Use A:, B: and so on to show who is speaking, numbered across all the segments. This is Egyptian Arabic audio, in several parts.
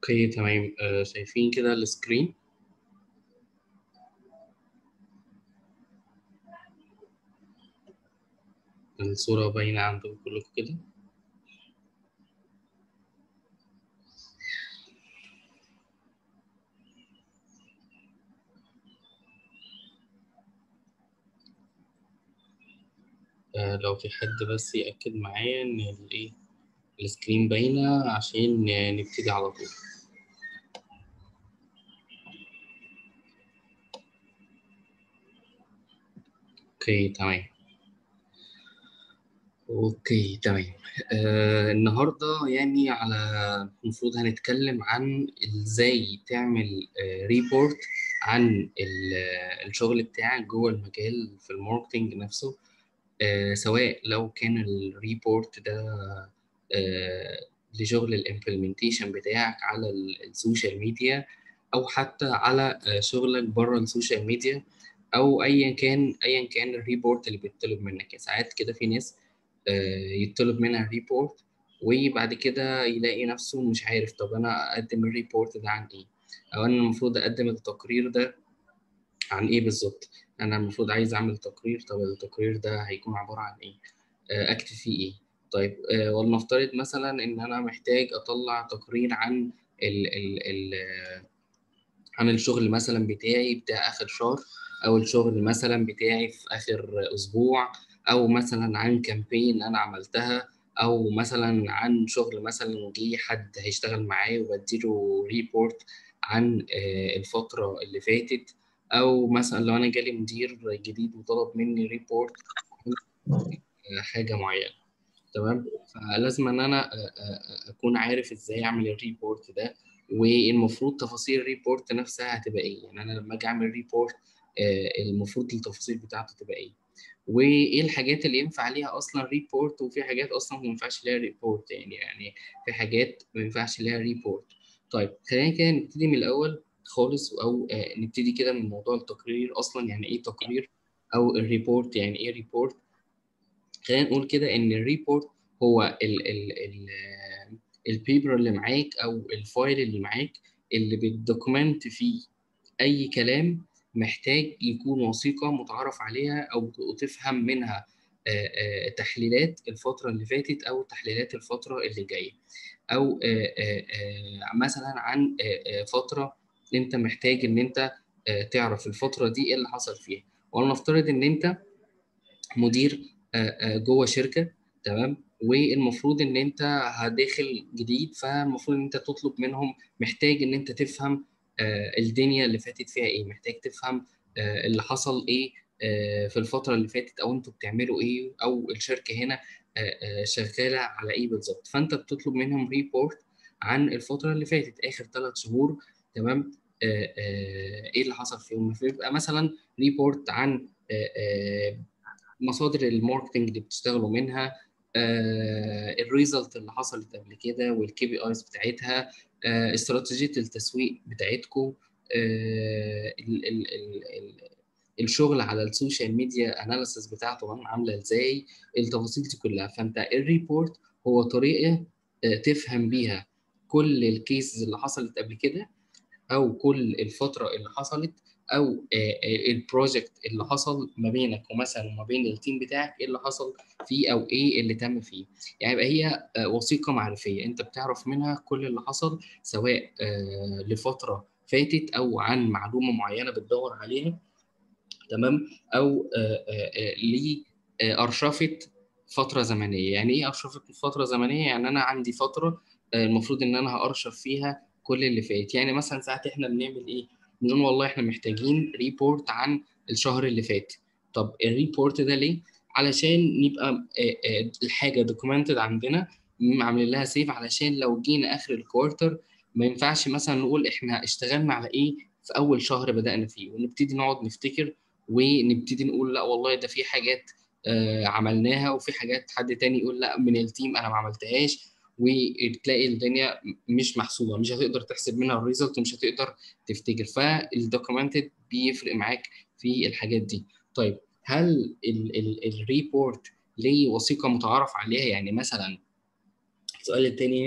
A: اوكي تمام آه، شايفين كده السكرين الصورة باينة عندكم كلكم كده آه، لو في حد بس يأكد معايا إن الإيه السكرين باينة عشان نبتدي على طول اوكي تمام اوكي تمام آه النهارده يعني على المفروض هنتكلم عن ازاي تعمل آه ريبورت عن ال- آه، الشغل بتاعك جوه المجال في الماركتينج نفسه آه سواء لو كان الريبورت ده آه لشغل الامبلمنتيشن بتاعك على ال- السوشيال ميديا او حتى على آه شغلك بره السوشيال ميديا او ايا كان ايا كان الريبورت اللي بيطلب منك يعني ساعات كده في ناس آه، يطلب منها ريبورت وبعد كده يلاقي نفسه مش عارف طب انا اقدم الريبورت ده عن ايه او انا المفروض اقدم التقرير ده عن ايه بالظبط انا المفروض عايز اعمل تقرير طب التقرير ده هيكون عبارة عن ايه آه، اكتب فيه ايه طيب آه، ولنفترض مثلا ان انا محتاج اطلع تقرير عن ال ال ال آه، عن الشغل مثلا بتاعي بتاع آخر شهر أو الشغل مثلا بتاعي في آخر أسبوع أو مثلا عن كامبين أنا عملتها أو مثلا عن شغل مثلا جه حد هيشتغل معايا وبديله ريبورت عن آه، الفترة اللي فاتت أو مثلا لو أنا جالي مدير جديد وطلب مني ريبورت عن حاجة معينة تمام فلازم ان انا أ- أ- اكون عارف ازاي اعمل الريبورت ده والمفروض تفاصيل الريبورت نفسها هتبقى ايه يعني انا لما اجي اعمل ريبورت المفروض التفاصيل بتاعته تبقى ايه وايه الحاجات اللي ينفع ليها اصلا ريبورت وفي حاجات اصلا ما ينفعش ليها ريبورت يعني يعني في حاجات ما ينفعش ليها ريبورت طيب خلينا كده نبتدي من الاول خالص او آه، نبتدي كده من موضوع التقرير اصلا يعني ايه تقرير او الريبورت يعني ايه ريبورت خلينا نقول كده ان الريبورت هو ال ال ال البيبر اللي معاك او الفايل اللي معاك اللي بتدوكمنت فيه اي كلام محتاج يكون وثيقة متعارف عليها او تفهم منها آه، آه، تحليلات الفترة اللي فاتت او تحليلات الفترة اللي جاية او آه، آه، آه، مثلا عن آه، آه، فترة انت محتاج ان انت آه، تعرف الفترة دي ايه اللي حصل فيها ولنفترض ان انت مدير آه، آه، جوه شركه تمام والمفروض ان انت داخل جديد فالمفروض ان انت تطلب منهم محتاج ان انت تفهم آه، الدنيا اللي فاتت فيها ايه محتاج تفهم آه، اللي حصل ايه آه، في الفتره اللي فاتت او انتوا بتعملوا ايه او الشركه هنا آه، آه، شغاله على ايه بالظبط فانت بتطلب منهم ريبورت عن الفتره اللي فاتت اخر ثلاث شهور تمام آه، آه، ايه اللي حصل فيهم فيبقى مثلا ريبورت عن آه، آه، مصادر الماركتنج اللي بتشتغلوا منها آه الريزلت اللي حصلت قبل كده والكي بي ايز بتاعتها آه استراتيجيه التسويق بتاعتكم آه ال ال ال ال الشغل على السوشيال ميديا اناليسيس بتاعته عامله ازاي التفاصيل دي كلها فانت الريبورت هو طريقه آه تفهم بيها كل الكيسز اللي حصلت قبل كده او كل الفتره اللي حصلت او البروجكت اللي حصل ما بينك ومثلا وما بين التيم بتاعك ايه اللي حصل فيه او ايه اللي تم فيه يعني يبقى هي آه، وثيقه معرفيه انت بتعرف منها كل اللي حصل سواء آه، لفتره فاتت او عن معلومه معينه بتدور عليها تمام او آه، آه، آه، لارشفه فتره زمنيه يعني ايه ارشفه فتره زمنيه يعني انا عندي فتره آه، المفروض ان انا هارشف فيها كل اللي فات يعني مثلا ساعات احنا بنعمل ايه بنقول والله احنا محتاجين ريبورت عن الشهر اللي فات طب الريبورت ده ليه علشان يبقى آه، آه، الحاجه دوكيومنتد عندنا م- عاملين لها سيف علشان لو جينا اخر الكوارتر ما ينفعش مثلا نقول احنا اشتغلنا على ايه في اول شهر بدأنا فيه ونبتدي نقعد نفتكر ونبتدي نقول لا والله ده في حاجات آه، عملناها وفي حاجات حد تاني يقول لا من التيم انا ما عملتهاش وتلاقي الدنيا مش محسوبه مش هتقدر تحسب منها الريزلت ومش هتقدر تفتكر فالدوكيومنتد بيفرق معاك في الحاجات دي طيب هل الريبورت ليه وثيقه متعارف عليها يعني مثلا السؤال التاني هنا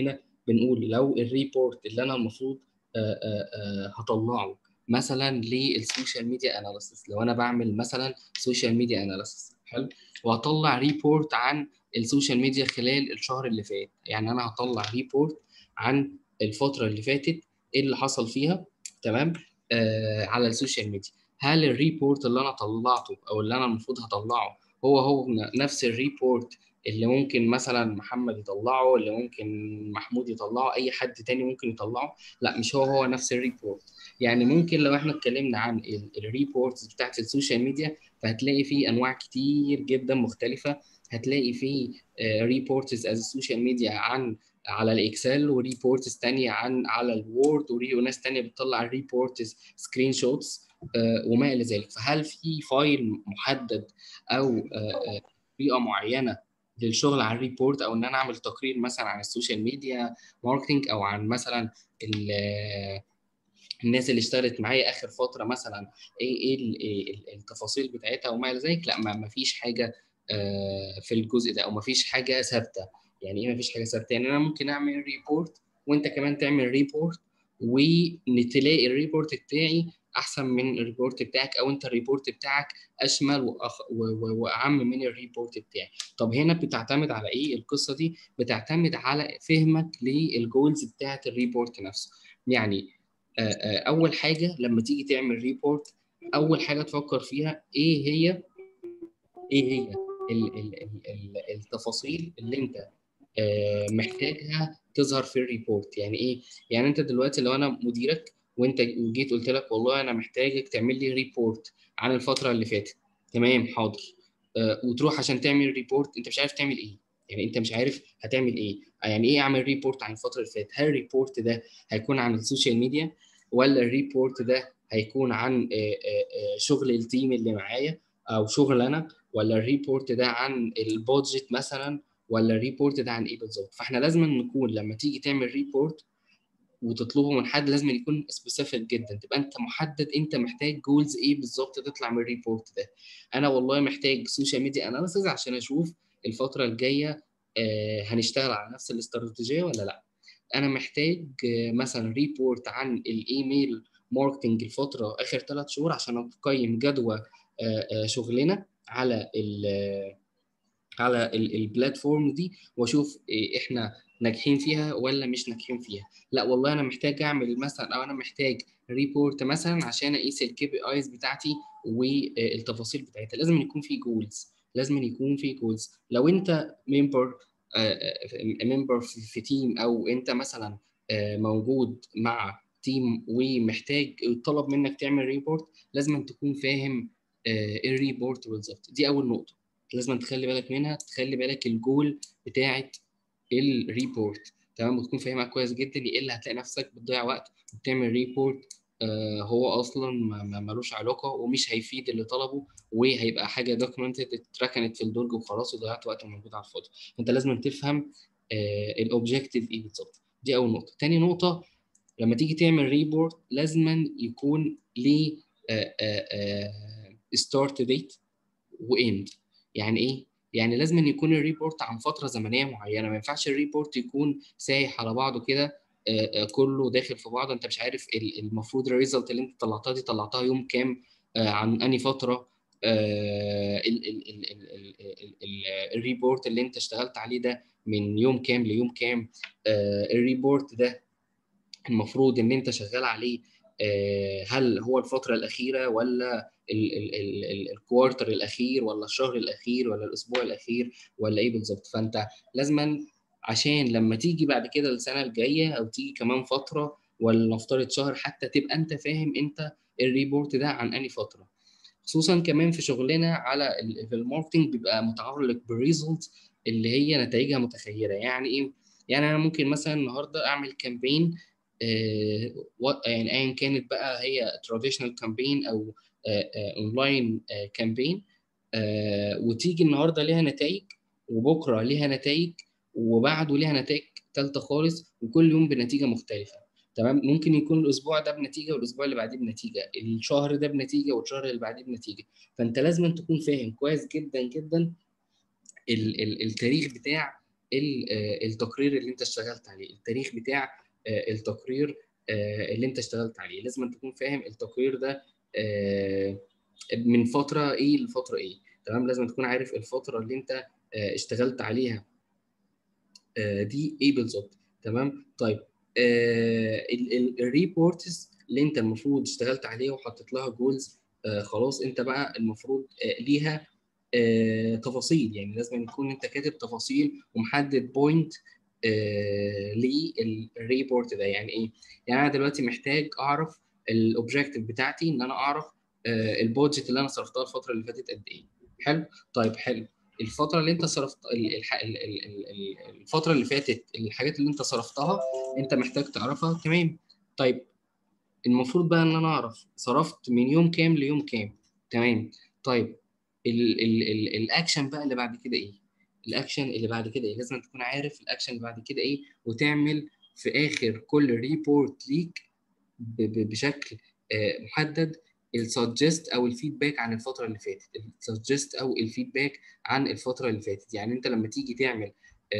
A: بنقول لو الريبورت اللي انا المفروض آه، آه، آه، هطلعه مثلا للسوشيال ميديا اناليسيس لو انا بعمل مثلا سوشيال ميديا اناليسيس حلو وهطلع ريبورت عن السوشيال ميديا خلال الشهر اللي فات يعني انا هطلع ريبورت عن الفتره اللي فاتت ايه اللي حصل فيها تمام آه على السوشيال ميديا هل الريبورت اللي انا طلعته او اللي انا المفروض هطلعه هو هو نفس الريبورت اللي ممكن مثلا محمد يطلعه اللي ممكن محمود يطلعه اي حد تاني ممكن يطلعه لا مش هو هو نفس الريبورت يعني ممكن لو احنا اتكلمنا عن الريبورتس بتاعت السوشيال ميديا فهتلاقي فيه انواع كتير جدا مختلفه هتلاقي فيه ريبورتس از السوشيال ميديا عن على الاكسل وريبورتس تانية عن على الوورد وناس تانية بتطلع ريبورتس سكرين شوتس وما الى ذلك فهل في فايل محدد او طريقه معينه للشغل على الريبورت او ان انا اعمل تقرير مثلا عن السوشيال ميديا ماركتنج او عن مثلا الناس اللي اشتغلت معايا اخر فتره مثلا ايه ايه التفاصيل بتاعتها وما الى ذلك لا ما فيش حاجه في الجزء ده او ما فيش حاجه ثابته يعني ايه ما فيش حاجه ثابته يعني انا ممكن اعمل ريبورت وانت كمان تعمل ريبورت ونتلاقي الريبورت بتاعي احسن من الريبورت بتاعك او انت الريبورت بتاعك اشمل وأخ... و... واعم من الريبورت بتاعي طب هنا بتعتمد على ايه القصه دي بتعتمد على فهمك للجولز بتاعه الريبورت نفسه يعني اول حاجه لما تيجي تعمل ريبورت اول حاجه تفكر فيها ايه هي ايه هي ال... ال... ال... التفاصيل اللي انت محتاجها تظهر في الريبورت يعني ايه يعني انت دلوقتي لو انا مديرك وانت جيت قلت لك والله انا محتاجك تعمل لي ريبورت عن الفتره اللي فاتت تمام حاضر أه وتروح عشان تعمل ريبورت انت مش عارف تعمل ايه يعني انت مش عارف هتعمل ايه يعني ايه اعمل ريبورت عن الفتره اللي فاتت هل الريبورت ده هيكون عن السوشيال ميديا ولا الريبورت ده هيكون عن شغل التيم اللي معايا او شغل انا ولا الريبورت ده عن البادجت مثلا ولا الريبورت ده عن ايه بالظبط فاحنا لازم نكون لما تيجي تعمل ريبورت وتطلبه من حد لازم يكون سبيسيفيك جدا تبقى انت محدد انت محتاج جولز ايه بالظبط تطلع من الريبورت ده انا والله محتاج سوشيال ميديا اناليسيز عشان اشوف الفتره الجايه آه هنشتغل على نفس الاستراتيجيه ولا لا انا محتاج آه مثلا ريبورت عن الايميل ماركتنج الفتره اخر ثلاث شهور عشان اقيم جدوى آه شغلنا على ال على البلاتفورم دي واشوف احنا ناجحين فيها ولا مش ناجحين فيها لا والله انا محتاج اعمل مثلا او انا محتاج ريبورت مثلا عشان اقيس الكي بي ايز بتاعتي والتفاصيل بتاعتها لازم يكون في جولز لازم يكون في جولز لو انت ممبر ممبر في تيم او انت مثلا موجود مع تيم ومحتاج يطلب منك تعمل ريبورت لازم تكون فاهم الريبورت بالظبط دي اول نقطه لازم تخلي بالك منها تخلي بالك الجول بتاعت الريبورت تمام وتكون فاهمها كويس جدا الا هتلاقي نفسك بتضيع وقت وبتعمل ريبورت آه هو اصلا ملوش علاقه ومش هيفيد اللي طلبه وهيبقى حاجه دوكيومنتد اتركنت في الدرج وخلاص وضيعت وقت موجود على الفاضي فانت لازم تفهم آه الاوبجيكتيف ايه بالظبط دي اول نقطه تاني نقطه لما تيجي تعمل ريبورت لازما يكون ليه ستارت ديت واند يعني ايه يعني لازم يكون الريبورت عن فتره زمنيه معينه ما ينفعش الريبورت يكون سايح على بعضه كده كله داخل في بعضه انت مش عارف المفروض الريزلت اللي انت طلعتها دي طلعتها يوم كام عن انهي فتره الريبورت اللي انت اشتغلت عليه ده من يوم كام ليوم كام الريبورت ده المفروض ان انت شغال عليه هل هو الفتره الاخيره ولا الكوارتر الاخير ولا الشهر الاخير ولا الاسبوع الاخير ولا ايه بالظبط فانت لازما عشان لما تيجي بعد كده السنه الجايه او تيجي كمان فتره ولا نفترض شهر حتى تبقى انت فاهم انت الريبورت ده عن انهي فتره خصوصا كمان في شغلنا على في الماركتنج بيبقى متعلق بالريزلت اللي هي نتائجها متخيله يعني ايه يعني انا ممكن مثلا النهارده اعمل كامبين آه يعني ايا كانت بقى هي تراديشنال كامبين او اونلاين كامبين وتيجي النهارده ليها نتائج وبكره ليها نتائج وبعده ليها نتائج ثالثه خالص وكل يوم بنتيجه مختلفه تمام ممكن يكون الاسبوع ده بنتيجه والاسبوع اللي بعديه بنتيجه الشهر ده بنتيجه والشهر اللي بعديه بنتيجه فانت لازم تكون فاهم كويس جدا جدا ال ال التاريخ بتاع التقرير اللي انت اشتغلت عليه التاريخ بتاع التقرير اللي انت اشتغلت عليه لازم تكون فاهم التقرير ده من فتره ايه لفتره ايه تمام لازم تكون عارف الفتره اللي انت اشتغلت عليها دي ايه بالظبط تمام طيب الريبورتس اللي انت المفروض اشتغلت عليها وحطيت لها جولز خلاص انت بقى المفروض ليها آه، تفاصيل يعني لازم يكون انت كاتب تفاصيل ومحدد بوينت آه، للريبورت ده يعني ايه؟ يعني انا دلوقتي محتاج اعرف الاوبجيكتيف بتاعتي ان انا اعرف آه، البودجت اللي انا صرفتها الفتره اللي فاتت قد ايه حلو طيب حلو الفتره اللي انت صرفت الفتره اللي فاتت الحاجات اللي انت صرفتها انت محتاج تعرفها تمام طيب المفروض بقى ان انا اعرف صرفت من يوم كام ليوم كام تمام طيب ال ال ال الاكشن بقى اللي بعد كده ايه الاكشن اللي بعد كده ايه لازم تكون عارف الاكشن اللي بعد كده ايه وتعمل في اخر كل ريبورت ليك بشكل محدد السجست او الفيدباك عن الفتره اللي فاتت السجست او الفيدباك عن الفتره اللي فاتت يعني انت لما تيجي تعمل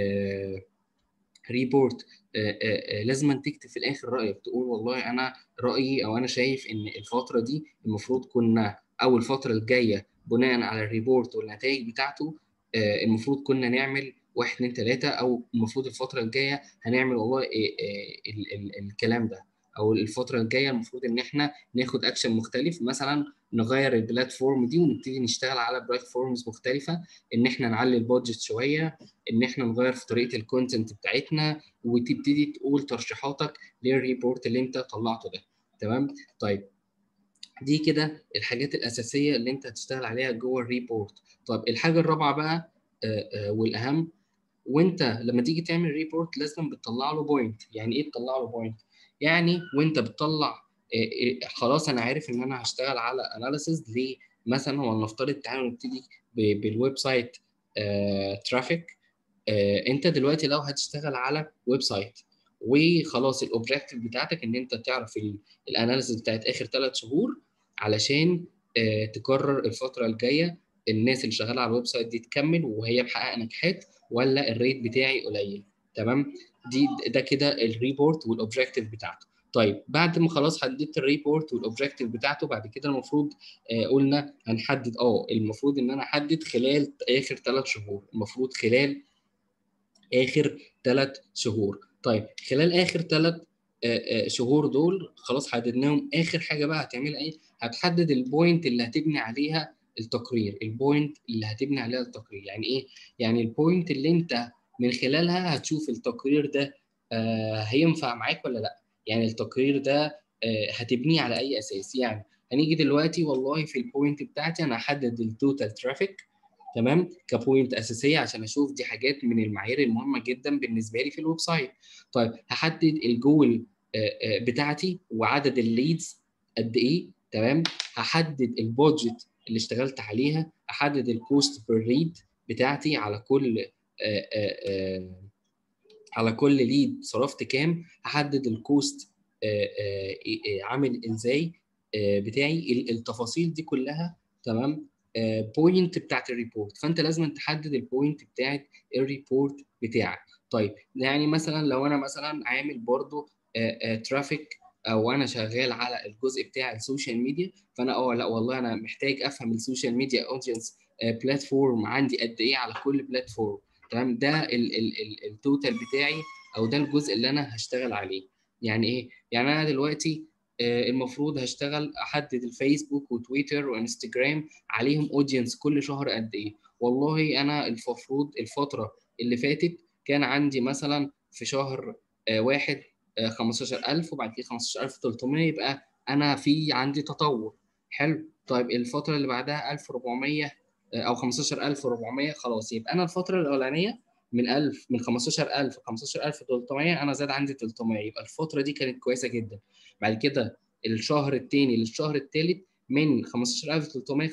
A: ريبورت لازم تكتب في الاخر رايك تقول والله انا رايي او انا شايف ان الفتره دي المفروض كنا او الفتره الجايه بناء على الريبورت والنتائج بتاعته المفروض كنا نعمل واحد اتنين تلاته او المفروض الفتره الجايه هنعمل والله ال ال الكلام ده او الفتره الجايه المفروض ان احنا ناخد اكشن مختلف مثلا نغير البلاتفورم دي ونبتدي نشتغل على بلاتفورمز مختلفه ان احنا نعلي البادجت شويه ان احنا نغير في طريقه الكونتنت بتاعتنا وتبتدي تقول ترشيحاتك للريبورت اللي انت طلعته ده تمام طيب دي كده الحاجات الاساسيه اللي انت هتشتغل عليها جوه الريبورت طب الحاجه الرابعه بقى آآ آآ والاهم وانت لما تيجي تعمل ريبورت لازم بتطلع له بوينت يعني ايه تطلع له بوينت يعني وانت بتطلع خلاص انا عارف ان انا هشتغل على اناليسيز ليه مثلا ولنفترض تعالوا نبتدي بالويب سايت ترافيك انت دلوقتي لو هتشتغل على ويب سايت وخلاص الاوبجيكتيف بتاعتك ان انت تعرف الاناليسيز بتاعت اخر ثلاث شهور علشان تقرر الفتره الجايه الناس اللي شغاله على الويب سايت دي تكمل وهي محققه نجاحات ولا الريت بتاعي قليل تمام دي ده كده الريبورت والاوبجيكتيف بتاعته طيب بعد ما خلاص حددت الريبورت والاوبجيكتيف بتاعته بعد كده المفروض آه قلنا هنحدد اه المفروض ان انا احدد خلال اخر ثلاث شهور المفروض خلال اخر ثلاث شهور طيب خلال اخر ثلاث آه آه شهور دول خلاص حددناهم اخر حاجه بقى هتعملها ايه هتحدد البوينت اللي هتبني عليها التقرير البوينت اللي هتبني عليها التقرير يعني ايه يعني البوينت اللي انت من خلالها هتشوف التقرير ده آه هينفع معاك ولا لا يعني التقرير ده آه هتبنيه على اي اساس يعني هنيجي دلوقتي والله في البوينت بتاعتي انا هحدد التوتال ترافيك تمام كبوينت اساسيه عشان اشوف دي حاجات من المعايير المهمه جدا بالنسبه لي في الويب سايت طيب هحدد الجول آه بتاعتي وعدد الليدز قد ايه تمام هحدد البادجت اللي اشتغلت عليها احدد الكوست بير ليد بتاعتي على كل آآ آآ على كل ليد صرفت كام هحدد الكوست عامل ازاي بتاعي التفاصيل دي كلها تمام بوينت بتاعت الريبورت فانت لازم تحدد البوينت بتاعت الريبورت بتاعك طيب يعني مثلا لو انا مثلا عامل برضو ترافيك او انا شغال على الجزء بتاع السوشيال ميديا فانا اه لا والله انا محتاج افهم السوشيال ميديا اودينس بلاتفورم عندي قد ايه على كل بلاتفورم تمام ده التوتال بتاعي او ده الجزء اللي انا هشتغل عليه يعني ايه يعني انا دلوقتي المفروض هشتغل احدد الفيسبوك وتويتر وانستجرام عليهم اودينس كل شهر قد ايه والله انا المفروض الفتره اللي فاتت كان عندي مثلا في شهر واحد 15000 وبعد كده 15300 يبقى انا في عندي تطور حلو طيب الفتره اللي بعدها 1400 او 15400 خلاص يبقى انا الفتره الاولانيه من 1000 من 15000 ل 15300 انا زاد عندي 300 يبقى الفتره دي كانت كويسه جدا بعد كده الشهر الثاني للشهر الثالث من 15300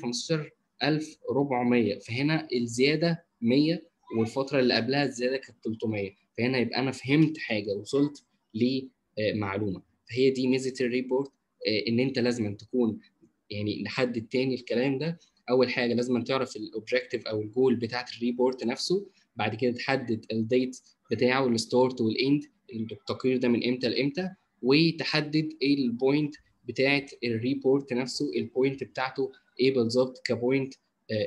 A: 15400 فهنا الزياده 100 والفتره اللي قبلها الزياده كانت 300 فهنا يبقى انا فهمت حاجه وصلت لمعلومه فهي دي ميزه الريبورت ان انت لازم تكون يعني نحدد تاني الكلام ده اول حاجه لازم تعرف الاوبجيكتيف او الجول بتاعت الريبورت نفسه بعد كده تحدد الديت بتاعه الستارت والاند التقرير ده من امتى لامتى وتحدد ايه البوينت بتاعت الريبورت نفسه البوينت بتاعته ايه بالظبط كبوينت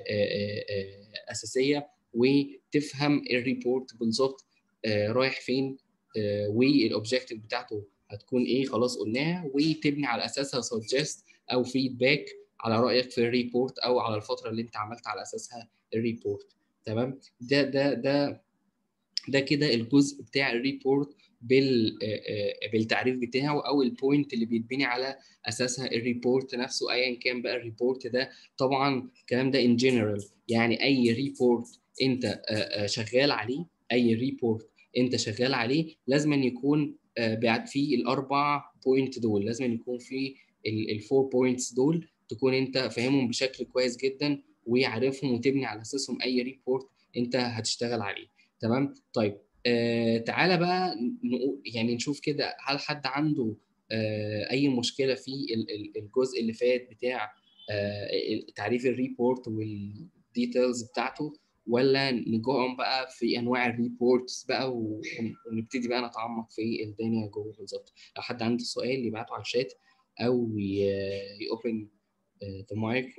A: اساسيه وتفهم الريبورت بالظبط رايح فين والاوبجيكتيف بتاعته هتكون ايه خلاص قلناها وتبني على اساسها سجست او فيدباك على رايك في الريبورت او على الفتره اللي انت عملت على اساسها الريبورت تمام ده ده ده ده كده الجزء بتاع الريبورت بال بالتعريف بتاعه او البوينت اللي بيتبني على اساسها الريبورت نفسه ايا كان بقى الريبورت ده طبعا الكلام ده ان جنرال يعني اي ريبورت انت شغال عليه اي ريبورت انت شغال عليه لازم أن يكون بعد فيه الاربع بوينت دول لازم أن يكون فيه الفور بوينتس دول تكون انت فاهمهم بشكل كويس جدا وعارفهم وتبني على اساسهم اي ريبورت انت هتشتغل عليه تمام طيب آه تعالى بقى نقول يعني نشوف كده هل حد عنده آه اي مشكله في الجزء اللي فات بتاع آه تعريف الريبورت والديتيلز بتاعته ولا نجوهم بقى في انواع الريبورتس بقى ونبتدي بقى نتعمق في الدنيا جوه بالظبط لو حد عنده سؤال يبعته على الشات او يوبن ذا مايك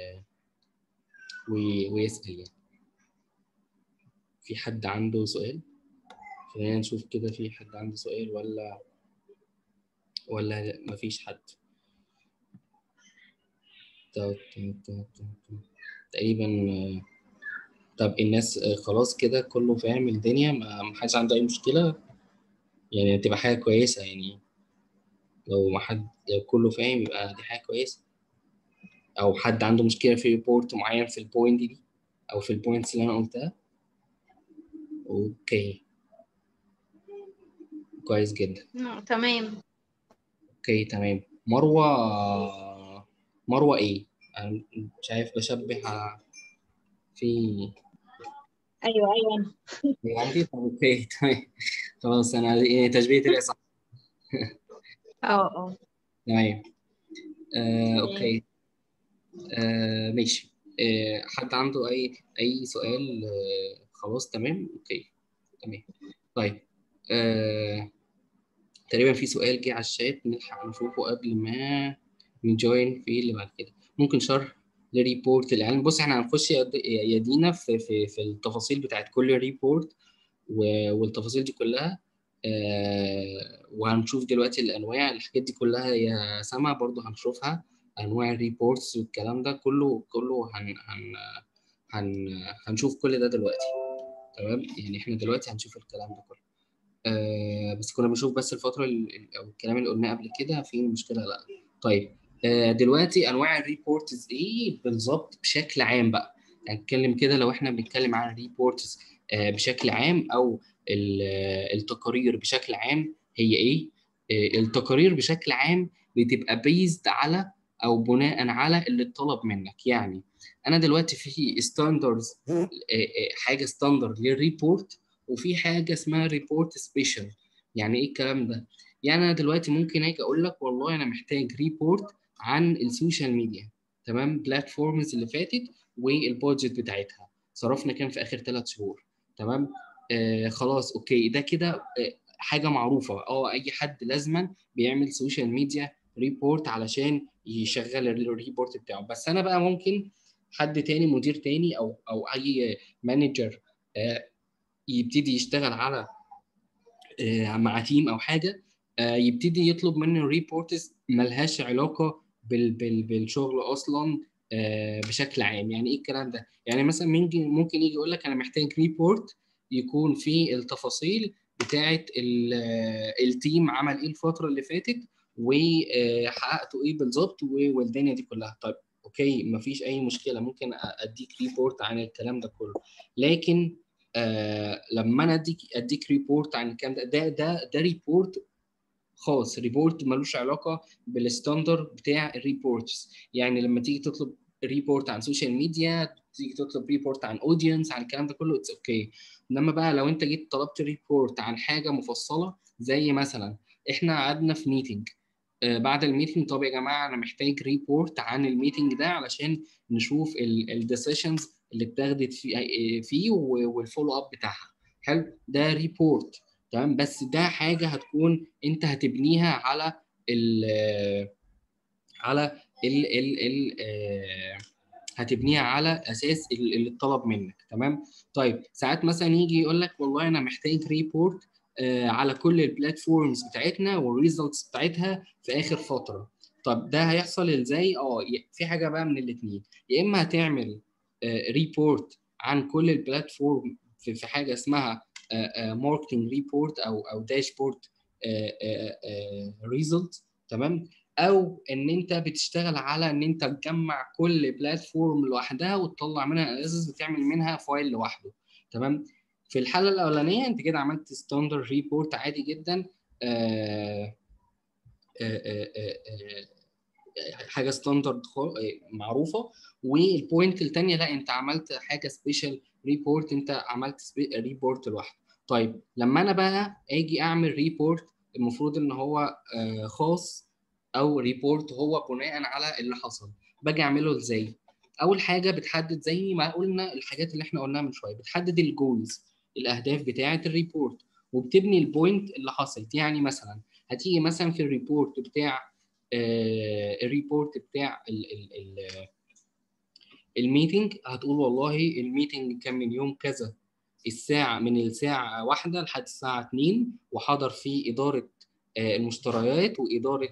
A: ويسال يعني في حد عنده سؤال خلينا نشوف كده في حد عنده سؤال ولا ولا مفيش حد تقريبا طب الناس خلاص كده كله فاهم الدنيا ما حدش عنده اي مشكله يعني تبقى حاجه كويسه يعني لو ما حد لو كله فاهم يبقى دي حاجه كويسه او حد عنده مشكله في ريبورت معين في البوينت دي او في البوينتس اللي انا قلتها اوكي كويس جدا
B: تمام
A: اوكي تمام مروه مروه ايه انا مش عارف بشبه في
B: ايوه ايوه
A: عندي طب اوكي تمام خلاص انا يعني تشبيه طلع صح
B: اه اه
A: تمام آه، اوكي آه، ماشي آه، حد عنده اي اي سؤال آه، خلاص تمام اوكي تمام طيب آه، تقريبا في سؤال جه على الشات نلحق نشوفه قبل ما نجوين في اللي بعد كده ممكن شرح لريبورت الاعلان بص احنا هنخش يا يا دينا في في في التفاصيل بتاعت كل ريبورت والتفاصيل دي كلها آه وهنشوف دلوقتي الانواع الحاجات دي كلها يا سما برضو هنشوفها انواع الريبورتس والكلام ده كله كله هن هن هن هنشوف كل ده دلوقتي تمام يعني احنا دلوقتي هنشوف الكلام ده كله آه بس كنا بنشوف بس الفتره ال- او الكلام اللي قلناه قبل كده في مشكله لا طيب آه دلوقتي انواع الريبورتس ايه بالظبط بشكل عام بقى هنتكلم كده لو احنا بنتكلم عن الريبورتس آه بشكل عام او ال- التقارير بشكل عام هي ايه آه التقارير بشكل عام بتبقى بيزد على او بناء على اللي اتطلب منك يعني انا دلوقتي في ستاندردز حاجه ستاندرد للريبورت وفي حاجه اسمها ريبورت سبيشال يعني ايه الكلام ده يعني انا دلوقتي ممكن اجي اقول لك والله انا محتاج ريبورت عن السوشيال ميديا تمام بلاتفورمز اللي فاتت والبادجت بتاعتها صرفنا كام في اخر ثلاث شهور تمام آه خلاص اوكي ده كده آه حاجه معروفه اه اي حد لازما بيعمل سوشيال ميديا ريبورت علشان يشغل الريبورت بتاعه بس انا بقى ممكن حد تاني مدير تاني او او اي مانجر آه يبتدي يشتغل على آه مع تيم او حاجه آه يبتدي يطلب منه ريبورتس ملهاش علاقه بال بال بالشغل اصلا آه بشكل عام يعني ايه الكلام ده يعني مثلا ممكن ممكن يجي يقول لك انا محتاج ريبورت يكون فيه التفاصيل بتاعه التيم عمل ايه الفتره اللي فاتت وحققتوا ايه بالظبط والدنيا دي كلها طيب اوكي مفيش اي مشكله ممكن اديك ريبورت عن الكلام ده كله لكن آه لما انا اديك اديك ريبورت عن الكلام ده ده ده, ده ريبورت خاص ريبورت ملوش علاقه بالستاندرد بتاع الريبورتس يعني لما تيجي تطلب ريبورت عن سوشيال ميديا تيجي تطلب ريبورت عن اودينس عن الكلام ده كله اتس اوكي okay. انما بقى لو انت جيت طلبت ريبورت عن حاجه مفصله زي مثلا احنا قعدنا في ميتنج آه بعد الميتنج طب يا جماعه انا محتاج ريبورت عن الميتنج ده علشان نشوف الديسيشنز اللي اتاخدت فيه فيه والفولو اب بتاعها حلو ده ريبورت تمام بس ده حاجه هتكون انت هتبنيها على ال على ال ال ال هتبنيها على اساس اللي اتطلب منك تمام طيب ساعات مثلا يجي يقول لك والله انا محتاج ريبورت على كل البلاتفورمز بتاعتنا والريزلتس بتاعتها في اخر فتره طب ده هيحصل ازاي اه في حاجه بقى من الاثنين يا اما هتعمل ريبورت عن كل البلاتفورم في حاجه اسمها ماركتنج ريبورت او او داشبورد ريزلت تمام او ان انت بتشتغل على ان انت تجمع كل بلاتفورم لوحدها وتطلع منها اناليسيس وتعمل منها فايل لوحده تمام في الحاله الاولانيه انت كده عملت ستاندرد ريبورت عادي جدا آآ آآ آآ حاجه ستاندرد معروفه والبوينت الثانيه لا انت عملت حاجه سبيشال ريبورت انت عملت ريبورت لوحده طيب لما انا بقى اجي اعمل ريبورت المفروض ان هو خاص او ريبورت هو بناء على اللي حصل باجي اعمله ازاي اول حاجه بتحدد زي ما قلنا الحاجات اللي احنا قلناها من شويه بتحدد الجولز الاهداف بتاعه الريبورت وبتبني البوينت اللي حصلت يعني مثلا هتيجي مثلا في الريبورت بتاع آه الريبورت بتاع ال ال ال الميتنج هتقول والله الميتنج كان من يوم كذا الساعة من الساعة واحدة لحد الساعة 2 وحضر فيه إدارة آه المشتريات وإدارة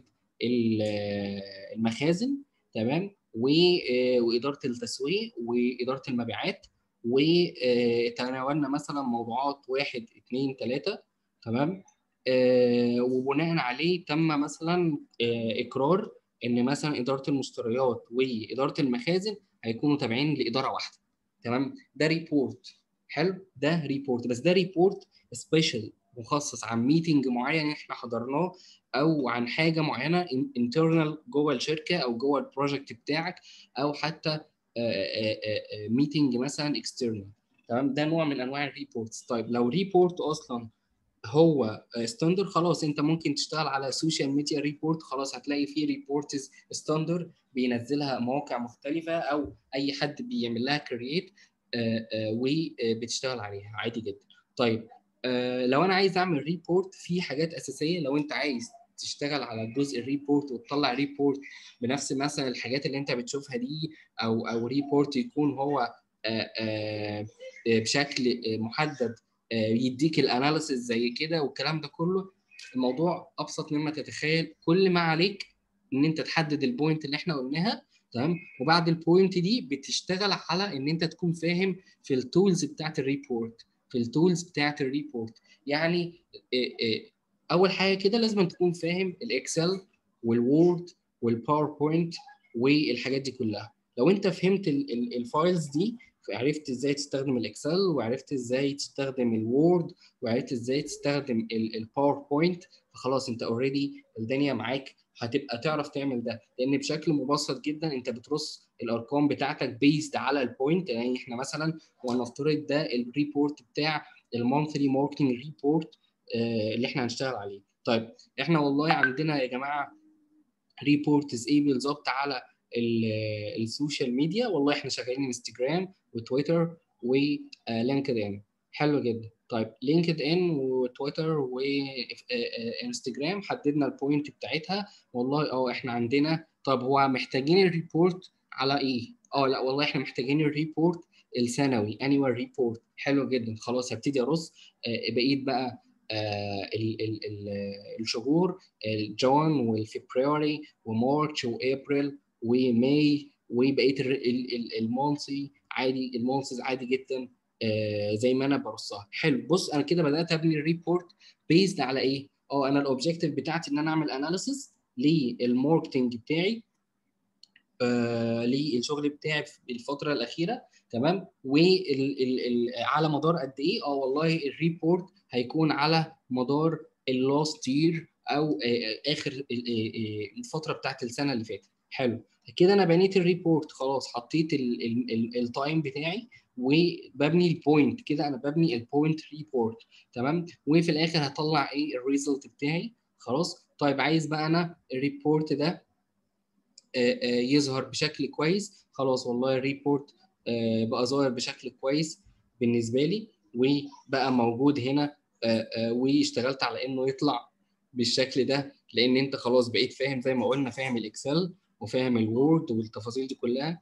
A: المخازن تمام وإدارة التسويق وإدارة المبيعات وتناولنا مثلا موضوعات واحد اثنين ثلاثة تمام آه وبناء عليه تم مثلا آه اقرار ان مثلا اداره المشتريات واداره المخازن هيكونوا تابعين لاداره واحده تمام ده ريبورت حلو ده ريبورت بس ده ريبورت سبيشال مخصص عن ميتنج معين احنا حضرناه او عن حاجه معينه انترنال جوه الشركه او جوه البروجكت بتاعك او حتى ميتنج مثلا اكسترنال تمام ده نوع من انواع الريبورتس طيب لو ريبورت اصلا هو ستاندر خلاص انت ممكن تشتغل على سوشيال ميديا ريبورت خلاص هتلاقي فيه ريبورتس ستاندر بينزلها مواقع مختلفه او اي حد بيعمل لها كرييت وبتشتغل عليها عادي جدا طيب لو انا عايز اعمل ريبورت في حاجات اساسيه لو انت عايز تشتغل على جزء الريبورت وتطلع ريبورت بنفس مثلا الحاجات اللي انت بتشوفها دي او او ريبورت يكون هو بشكل محدد يديك الاناليسيس زي كده والكلام ده كله الموضوع ابسط مما تتخيل كل ما عليك ان انت تحدد البوينت اللي احنا قلناها تمام وبعد البوينت دي بتشتغل على ان انت تكون فاهم في التولز بتاعت الريبورت في التولز بتاعت الريبورت يعني اول حاجه كده لازم تكون فاهم الاكسل والوورد والباوربوينت والحاجات دي كلها لو انت فهمت الفايلز دي عرفت ازاي تستخدم الاكسل وعرفت ازاي تستخدم الوورد وعرفت ازاي تستخدم الباوربوينت فخلاص انت اوريدي الدنيا معاك هتبقى تعرف تعمل ده لان بشكل مبسط جدا انت بترص الارقام بتاعتك بيزد على البوينت يعني احنا مثلا ونفترض ده الريبورت بتاع المونثلي ماركتنج ريبورت اللي احنا هنشتغل عليه طيب احنا والله عندنا يا جماعه ريبورتز ايه بالظبط على السوشيال ميديا والله احنا شغالين انستجرام وتويتر ولينكد ان حلو جدا طيب لينكد ان وتويتر وانستجرام حددنا البوينت بتاعتها والله اه احنا عندنا طب هو محتاجين الريبورت على ايه اه لا والله احنا محتاجين الريبورت السنوي انيوال ريبورت حلو جدا خلاص هبتدي ارص آه بقيت بقى آه ال ال ال الشهور الجون والفبراير ومارش وابريل وماي وبقيه المونسي عادي المونسز عادي جدا آه زي ما انا برصها حلو بص انا كده بدات ابني الريبورت بيزد على ايه اه انا الاوبجيكتيف بتاعتي ان انا اعمل اناليسيس للماركتنج بتاعي آه للشغل بتاعي في الفتره الاخيره تمام وعلى مدار قد ايه اه والله الريبورت هيكون على مدار اللاست يير او آه اخر الفتره بتاعت السنه اللي فاتت حلو كده انا بنيت الريبورت خلاص حطيت التايم بتاعي وببني البوينت كده انا ببني البوينت ريبورت تمام وفي الاخر هطلع ايه الريزلت بتاعي خلاص طيب عايز بقى انا الريبورت ده يظهر بشكل كويس خلاص والله الريبورت آه، بقى ظاهر بشكل كويس بالنسبه لي وبقى موجود هنا آه، آه، واشتغلت على انه يطلع بالشكل ده لان انت خلاص بقيت فاهم زي ما قلنا فاهم الاكسل وفاهم الوورد والتفاصيل دي كلها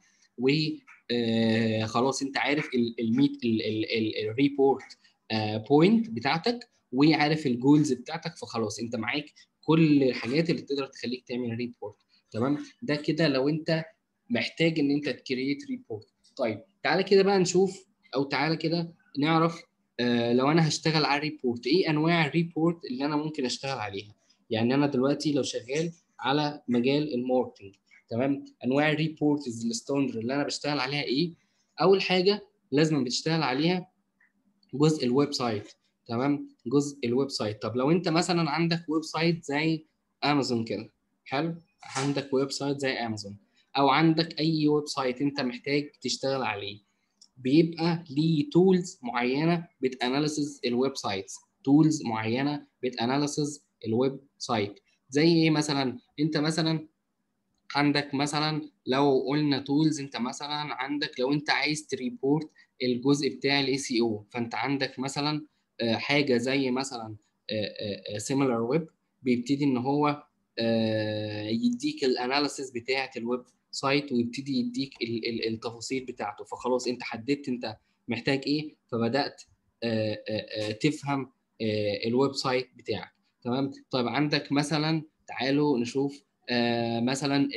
A: وخلاص انت عارف الميت الريبورت بوينت بتاعتك وعارف الجولز بتاعتك فخلاص انت معاك كل الحاجات اللي تقدر تخليك تعمل ريبورت تمام ده كده لو انت محتاج ان انت تكريت ريبورت طيب تعالى كده بقى نشوف او تعالى كده نعرف آه لو انا هشتغل على الريبورت ايه انواع الريبورت اللي انا ممكن اشتغل عليها يعني انا دلوقتي لو شغال على مجال الماركتنج تمام انواع الريبورتز الستاندر اللي انا بشتغل عليها ايه اول حاجه لازم بتشتغل عليها جزء الويب سايت تمام جزء الويب سايت طب لو انت مثلا عندك ويب سايت زي امازون كده حلو عندك ويب سايت زي امازون او عندك اي ويب سايت انت محتاج تشتغل عليه بيبقى ليه تولز معينه بتاناليسز الويب سايتس تولز معينه بتاناليسز الويب سايت زي ايه مثلا انت مثلا عندك مثلا لو قلنا تولز انت مثلا عندك لو انت عايز تريبورت الجزء بتاع الاي سي او فانت عندك مثلا حاجه زي مثلا سيميلر ويب بيبتدي ان هو يديك الاناليسيس بتاعه الويب سايت ويبتدي يديك التفاصيل بتاعته فخلاص انت حددت انت محتاج ايه فبدات تفهم الويب سايت بتاعك تمام طيب عندك مثلا تعالوا نشوف مثلا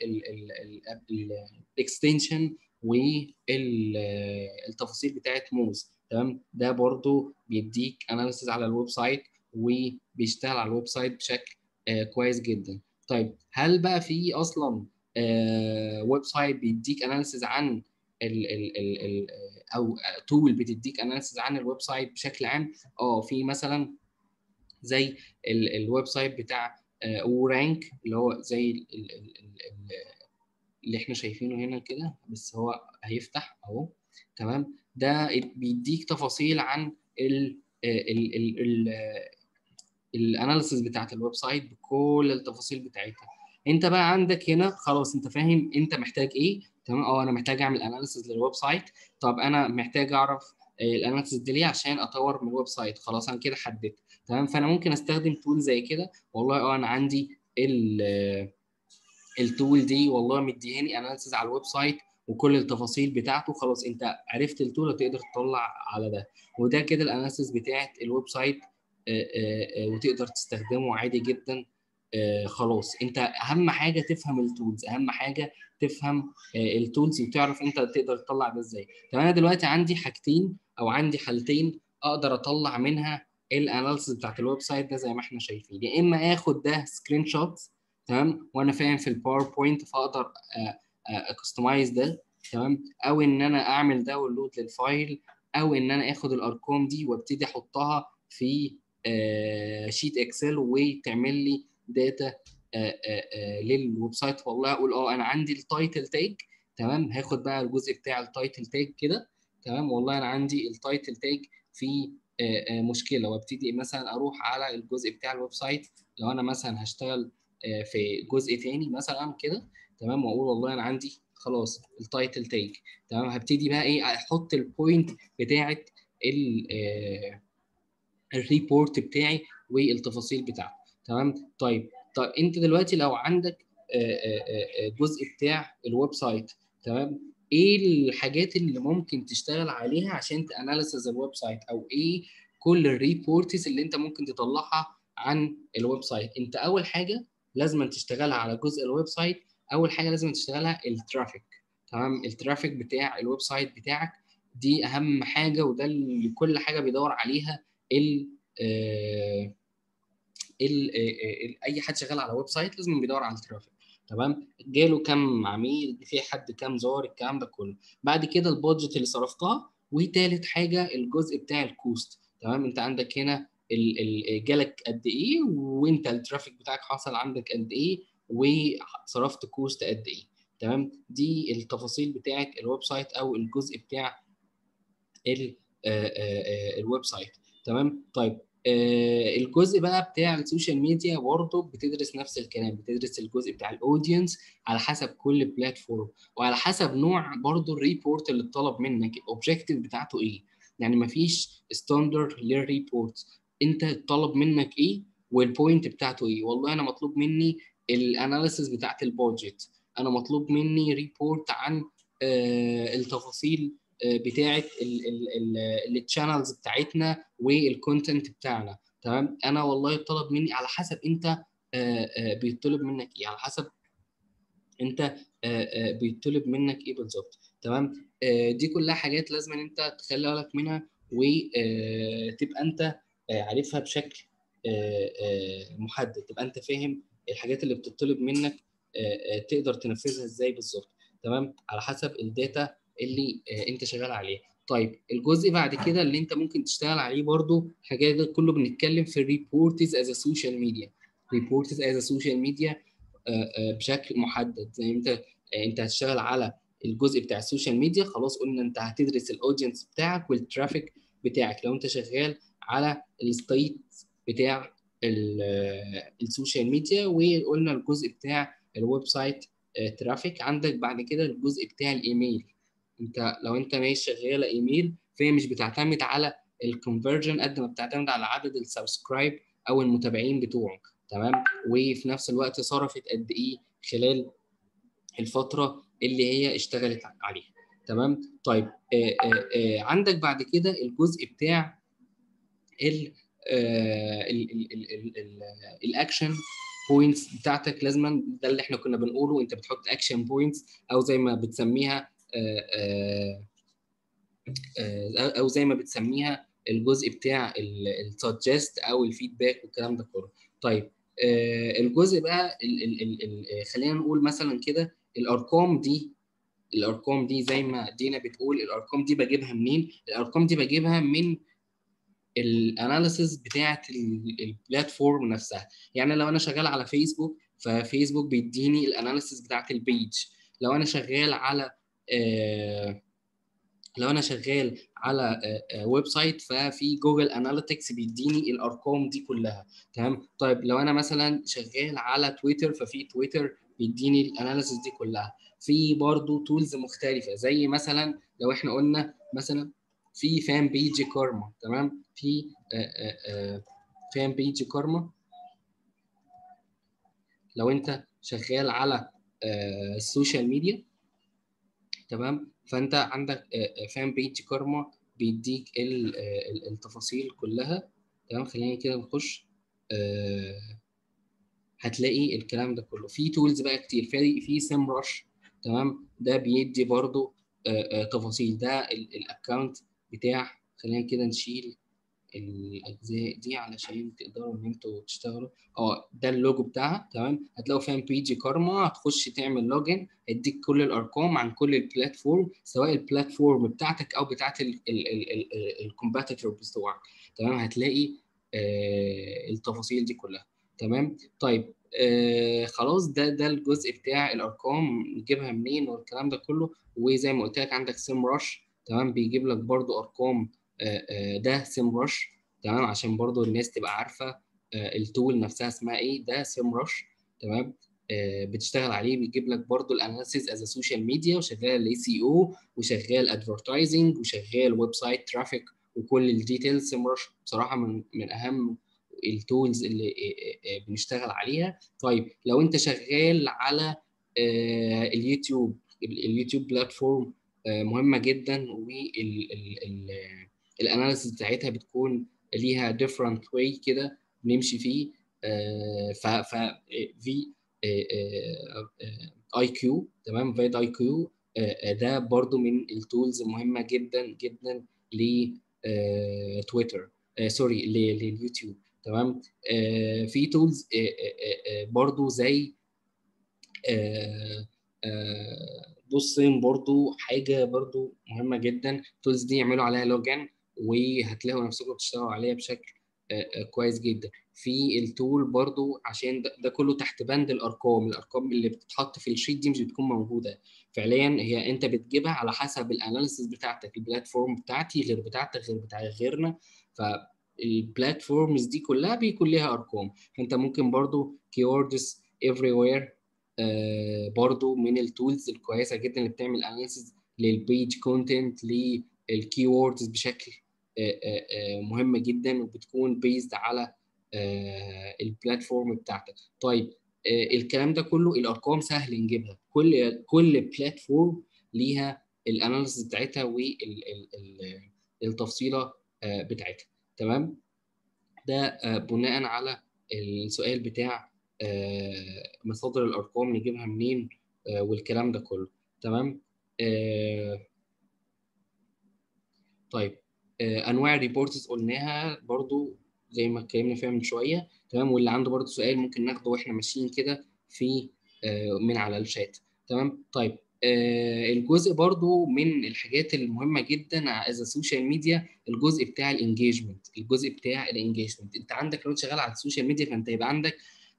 A: الاكستنشن والتفاصيل بتاعت موز تمام ده برضو بيديك اناليسيز على الويب سايت وبيشتغل على الويب سايت بشكل آه كويس جدا طيب هل بقى في اصلا آه ويب سايت بيديك اناليسيز عن ال ال ال ال او تول بتديك اناليسيز عن الويب سايت بشكل عام اه في مثلا زي الويب سايت بتاع آه ورانك اللي هو زي ال ال ال اللي احنا شايفينه هنا كده بس هو هيفتح اهو تمام ده بيديك تفاصيل عن ال ال ال ال الاناليسيس بتاعت الويب سايت بكل التفاصيل بتاعتها انت بقى عندك هنا خلاص انت فاهم انت محتاج ايه تمام اه انا محتاج اعمل اناليسيس للويب سايت طب انا محتاج اعرف الاناليسيس دي ليه عشان اطور من الويب سايت خلاص انا كده حددت تمام فانا ممكن استخدم تول زي كده والله اه انا عندي ال التول دي والله مديهاني اناليسيس على الويب سايت وكل التفاصيل بتاعته خلاص انت عرفت التول وتقدر تطلع على ده وده كده الاناليسيس بتاعت الويب سايت آآ آآ وتقدر تستخدمه عادي جدا خلاص انت اهم حاجه تفهم التولز اهم حاجه تفهم التولز وتعرف انت تقدر تطلع ده ازاي طب انا دلوقتي عندي حاجتين او عندي حالتين اقدر اطلع منها الاناليسيس بتاعت الويب سايت ده زي ما احنا شايفين يا اما اخد ده سكرين شوتس تمام وانا فاهم في الباوربوينت فاقدر اكستمايز ده تمام او ان انا اعمل داونلود للفايل او ان انا اخد الارقام دي وابتدي احطها في شيت اكسل وتعمل لي داتا للويب سايت والله اقول اه انا عندي التايتل تاج تمام هاخد بقى الجزء بتاع التايتل تاج كده تمام والله انا عندي التايتل تاج في مشكله وابتدي مثلا اروح على الجزء بتاع الويب سايت لو انا مثلا هشتغل في جزء تاني مثلا كده تمام واقول والله انا عندي خلاص التايتل تاج تمام هبتدي بقى ايه احط البوينت بتاعه الريبورت بتاعي والتفاصيل بتاعته تمام طيب طيب انت دلوقتي لو عندك جزء بتاع الويب سايت تمام ايه الحاجات اللي ممكن تشتغل عليها عشان تاناليسز الويب سايت او ايه كل الريبورتس اللي انت ممكن تطلعها عن الويب سايت انت اول حاجه لازم تشتغلها على جزء الويب سايت اول حاجه لازم تشتغلها الترافيك تمام الترافيك بتاع الويب سايت بتاعك دي اهم حاجه وده اللي كل حاجه بيدور عليها ال آه ال آه اي حد شغال على ويب سايت لازم بيدور على الترافيك تمام جاله كام عميل في حد كام زار الكلام ده كله بعد كده البادجت اللي صرفتها وتالت حاجه الجزء بتاع الكوست تمام انت عندك هنا جالك قد ايه وانت الترافيك بتاعك حصل عندك قد ايه وصرفت كوست قد ايه تمام دي التفاصيل بتاعه الويب سايت او الجزء بتاع الويب سايت تمام طيب آه، الجزء بقى بتاع السوشيال ميديا برضه بتدرس نفس الكلام بتدرس الجزء بتاع الاودينس على حسب كل بلاتفورم وعلى حسب نوع برضه الريبورت اللي اتطلب منك الاوبجيكتيف بتاعته ايه يعني مفيش ستاندرد للريبورت انت اتطلب منك ايه والبوينت بتاعته ايه والله انا مطلوب مني الاناليسيس بتاعت البادجت انا مطلوب مني ريبورت عن آه، التفاصيل آه، بتاعه التشانلز بتاعتنا والكونتنت بتاعنا تمام انا والله طلب مني على حسب انت آه، آه، بيطلب منك ايه على حسب انت آه، آه، بيطلب منك ايه بالظبط تمام آه، دي كلها حاجات لازم ان انت تخلي بالك منها وتبقى انت آه، عارفها بشكل آه، آه، محدد تبقى انت فاهم الحاجات اللي بتطلب منك آه، آه، تقدر تنفذها ازاي بالظبط تمام على حسب الداتا اللي آه، انت شغال عليها طيب الجزء بعد كده اللي انت ممكن تشتغل عليه برضو الحاجات ده كله بنتكلم في الريبورتز از سوشيال ميديا ريبورتز از سوشيال ميديا بشكل محدد زي انت آه، انت هتشتغل على الجزء بتاع السوشيال ميديا خلاص قلنا انت هتدرس الاودينس بتاعك والترافيك بتاعك لو انت شغال على الستيت بتاع ال- آه، السوشيال ميديا وقلنا الجزء بتاع الويب سايت ترافيك عندك بعد كده الجزء بتاع الايميل انت لو انت ماشي شغاله ايميل فهي مش بتعتمد على الكونفرجن قد ما بتعتمد على عدد السبسكرايب او المتابعين بتوعك تمام وفي نفس الوقت صرفت قد ايه خلال الفتره اللي هي اشتغلت عليها تمام طيب آه آه آه عندك بعد كده الجزء بتاع ال الاكشن بوينتس بتاعتك لازما ده اللي احنا كنا بنقوله انت بتحط اكشن بوينتس او زي ما بتسميها آه، آه، آه، او زي ما بتسميها الجزء بتاع السجست او الفيدباك والكلام ده كله طيب آه، الجزء بقى ال ال ال ال خلينا نقول مثلا كده الارقام دي الارقام دي زي ما دينا بتقول الارقام دي بجيبها منين الارقام دي بجيبها من الاناليسيس بتاعت البلاتفورم نفسها يعني لو انا شغال على فيسبوك ففيسبوك بيديني الاناليسيس بتاعت البيج لو انا شغال على آه لو انا شغال على ويب سايت ففي جوجل اناليتكس بيديني الارقام دي كلها تمام طيب لو انا مثلا شغال على تويتر ففي تويتر بيديني الاناليسيس دي كلها في برضو تولز مختلفه زي مثلا لو احنا قلنا مثلا في فان بيج كارما تمام في فان بيج كارما لو انت شغال على السوشيال ميديا تمام فانت عندك فان بيج كارما بيديك التفاصيل كلها تمام خلينا كده نخش هتلاقي الكلام ده كله في تولز بقى كتير في في سيم رش تمام ده بيدي برضو تفاصيل ده الاكونت بتاع خلينا كده نشيل الاجزاء دي علشان تقدروا ان انتوا تشتغلوا اه ده اللوجو بتاعها تمام هتلاقوا فان بيجي كارما هتخش تعمل لوجن هيديك كل الارقام عن كل البلاتفورم سواء البلاتفورم بتاعتك او بتاعت الكومباتيتور بتوعك تمام هتلاقي آه التفاصيل دي كلها تمام طيب آه خلاص ده ده الجزء بتاع الارقام نجيبها منين والكلام ده كله وزي ما قلت لك عندك سيم رش تمام بيجيب لك برضو ارقام ده سيم رش تمام عشان برضو الناس تبقى عارفه التول نفسها اسمها ايه ده سيم رش تمام بتشتغل عليه بيجيب لك برضو الاناليسيز از سوشيال ميديا وشغال الاي سي او وشغال ادفرتايزنج وشغال ويب سايت ترافيك وكل الديتيلز سيم رش بصراحه من من اهم التولز اللي بنشتغل عليها طيب لو انت شغال على اليوتيوب اليوتيوب بلاتفورم مهمه جدا والاناليسيس بتاعتها بتكون ليها ديفرنت واي كده بنمشي فيه ف ف في اي كيو تمام فيد اي كيو ده برضو من التولز المهمه جدا جدا لتويتر سوري لليوتيوب تمام في تولز برضو زي بصين برضو حاجه برضو مهمه جدا التولز دي يعملوا عليها لوجن وهتلاقوا نفسكم بتشتغلوا عليها بشكل كويس جدا في التول برضو عشان ده, ده كله تحت بند الارقام الارقام اللي بتتحط في الشيت دي مش بتكون موجوده فعليا هي انت بتجيبها على حسب الاناليسيس بتاعتك البلاتفورم بتاعتي غير بتاعتك غير بتاع غيرنا ف البلاتفورمز دي كلها بيكون ليها ارقام فانت ممكن برضو keywords everywhere آه برضو من التولز الكويسه جدا اللي بتعمل اناليسيز للبيج كونتنت للكيوردز بشكل آه آه مهم جدا وبتكون بيزد على البلاتفورم بتاعتك طيب الكلام ده كله الارقام سهل نجيبها كل كل بلاتفورم ليها الاناليسيس بتاعتها والتفصيله بتاعتها تمام ده بناء على السؤال بتاع مصادر الارقام نجيبها منين والكلام ده كله تمام طيب انواع الريبورتس قلناها برضو زي ما اتكلمنا فيها من شويه تمام واللي عنده برضو سؤال ممكن ناخده واحنا ماشيين كده في من على الشات تمام طيب الجزء برضو من الحاجات المهمه جدا از السوشيال ميديا الجزء بتاع الانجيجمنت الجزء بتاع الانجيجمنت انت عندك لو انت شغال على السوشيال ميديا فانت يبقى عندك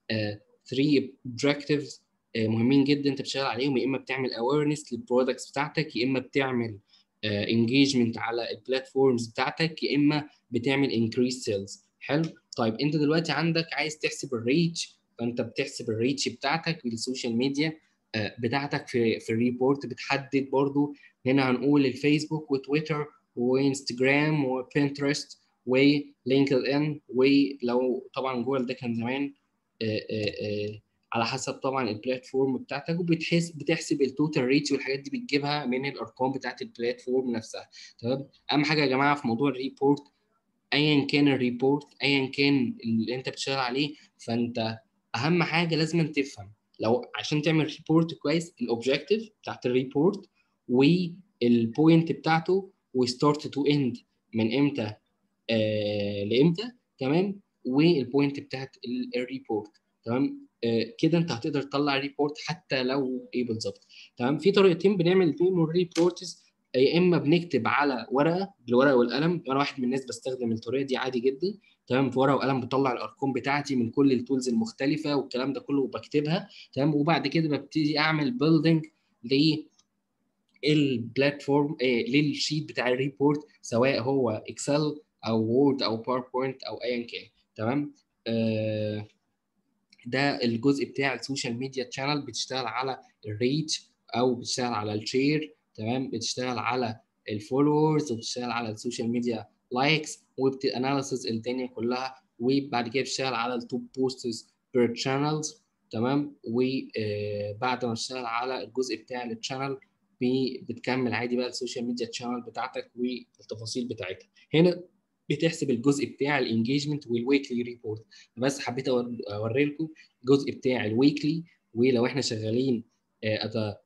A: 3 objectives مهمين جدا انت بتشتغل عليهم يا اما بتعمل اويرنس للبرودكتس بتاعتك يا اما بتعمل انجيجمنت على البلاتفورمز بتاعتك يا اما بتعمل انكريس سيلز حلو طيب انت دلوقتي عندك عايز تحسب الريتش فانت بتحسب الريتش بتاعتك في السوشيال ميديا بتاعتك في في الريبورت بتحدد برضو هنا هنقول الفيسبوك وتويتر وانستجرام وبنترست ولينكد ان ولو طبعا جوجل ده كان زمان آآ آآ على حسب طبعا البلاتفورم بتاعتك وبتحس بتحسب التوتال ريتش والحاجات دي بتجيبها من الارقام بتاعت البلاتفورم نفسها تمام اهم حاجه يا جماعه في موضوع الريبورت ايا كان الريبورت ايا كان اللي انت بتشتغل عليه فانت اهم حاجه لازم تفهم لو عشان تعمل ريبورت كويس الاوبجيكتيف بتاعت الريبورت والبوينت بتاعته وستارت تو اند من امتى آه لامتى تمام والبوينت بتاعت الريبورت تمام آه كده انت هتقدر تطلع ريبورت حتى لو ايه بالظبط تمام في طريقتين بنعمل بيهم الريبورتس يا اما بنكتب على ورقه بالورقه والقلم انا واحد من الناس بستخدم الطريقه دي عادي جدا تمام في ورقه وقلم بطلع الارقام بتاعتي من كل التولز المختلفه والكلام ده كله وبكتبها تمام وبعد كده ببتدي اعمل بيلدينج ل البلاتفورم آه للشيت بتاع الريبورت سواء هو اكسل او وورد او باوربوينت او ايا كان تمام آه ده الجزء بتاع السوشيال ميديا تشانل بتشتغل على الريتش او بتشتغل على الشير تمام بتشتغل على الفولورز وبتشتغل على السوشيال ميديا لايكس وبتاناليسز الدنيا كلها وبعد كده بتشتغل على التوب بوستس بير شانلز تمام وبعد ما تشتغل على الجزء بتاع التشانل بتكمل عادي بقى السوشيال ميديا تشانل بتاعتك والتفاصيل بتاعتها هنا بتحسب الجزء بتاع الانجيجمنت والويكلي ريبورت بس حبيت اوري لكم الجزء بتاع الويكلي ولو احنا شغالين ات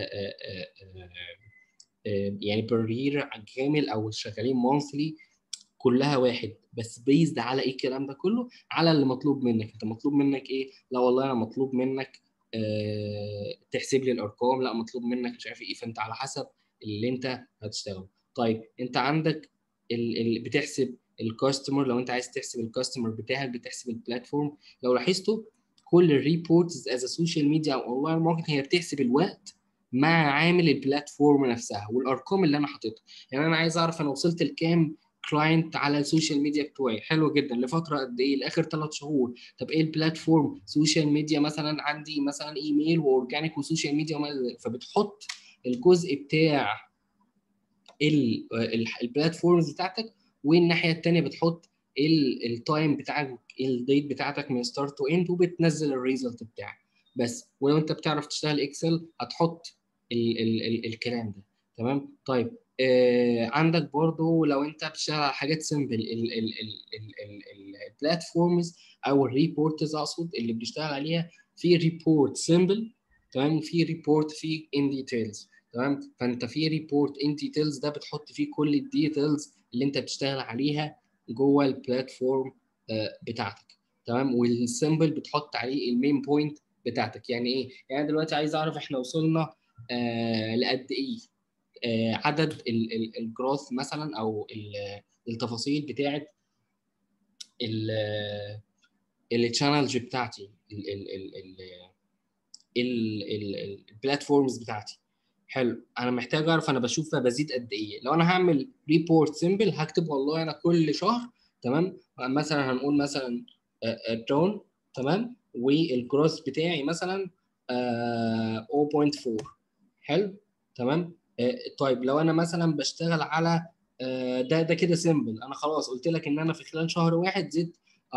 A: يعني بير يير كامل او شغالين مونثلي كلها واحد بس بيزد على ايه الكلام ده كله على اللي مطلوب منك انت مطلوب منك ايه لا والله انا مطلوب منك آه تحسب لي الارقام لا مطلوب منك مش عارف ايه فانت على حسب اللي انت هتشتغله طيب انت عندك ال ال بتحسب الكاستمر لو انت عايز تحسب الكاستمر بتاعك بتحسب البلاتفورم لو لاحظتوا كل الريبورتس از سوشيال ميديا او اونلاين ماركتنج هي بتحسب الوقت مع عامل البلاتفورم نفسها والارقام اللي انا حاططها يعني انا عايز اعرف انا وصلت لكام كلاينت على السوشيال ميديا بتوعي حلو جدا لفتره قد ايه لاخر ثلاث شهور طب ايه البلاتفورم سوشيال ميديا مثلا عندي مثلا ايميل واورجانيك وسوشيال ميديا فبتحط الجزء بتاع البلاتفورمز بتاعتك والناحيه الثانيه بتحط التايم بتاعك الديت بتاعتك من ستارت تو اند وبتنزل الريزلت بتاعك بس ولو انت بتعرف تشتغل اكسل هتحط ال ال ال الكلام ده تمام طيب آه عندك برضو لو انت بتشتغل على حاجات سمبل البلاتفورمز او الريبورتز اقصد اللي بتشتغل عليها في ريبورت سمبل تمام في ريبورت في ان ديتيلز تمام فانت في ريبورت ان ديتيلز ده بتحط فيه كل الديتيلز اللي انت بتشتغل عليها جوه البلاتفورم آه بتاعتك تمام والسمبل بتحط عليه المين بوينت بتاعتك يعني ايه يعني دلوقتي عايز اعرف احنا وصلنا آه لقد ايه آه عدد الجروث مثلا او التفاصيل بتاعه التشانلز بتاعتي البلاتفورمز بتاعتي حلو انا محتاج اعرف انا بشوف بزيد قد ايه لو انا هعمل ريبورت سيمبل هكتب والله انا كل شهر تمام مثلا هنقول مثلا جون تمام والجروس بتاعي مثلا آه، 0.4 حلو تمام آه، طيب لو انا مثلا بشتغل على آه، ده ده كده سيمبل انا خلاص قلت لك ان انا في خلال شهر واحد زدت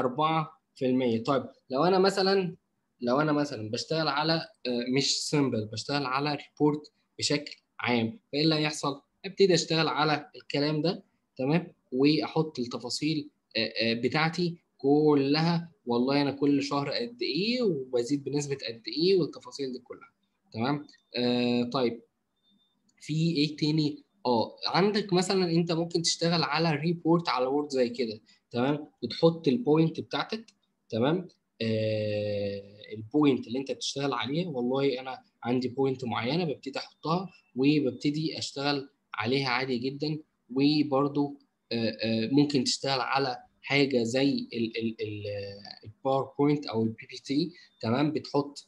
A: 4% طيب لو انا مثلا لو انا مثلا بشتغل على آه، مش سيمبل بشتغل على ريبورت بشكل عام فايه اللي هيحصل؟ ابتدي اشتغل على الكلام ده تمام واحط التفاصيل آه، آه، بتاعتي كلها والله انا كل شهر قد ايه وبزيد بنسبه قد ايه والتفاصيل دي كلها تمام آه طيب في ايه تاني اه عندك مثلا انت ممكن تشتغل على ريبورت على وورد زي كده تمام بتحط البوينت بتاعتك تمام آه البوينت اللي انت بتشتغل عليها والله انا عندي بوينت معينه ببتدي احطها وببتدي اشتغل عليها عادي جدا وبرده آه آه ممكن تشتغل على حاجه زي الباوربوينت او البي بي تي تمام بتحط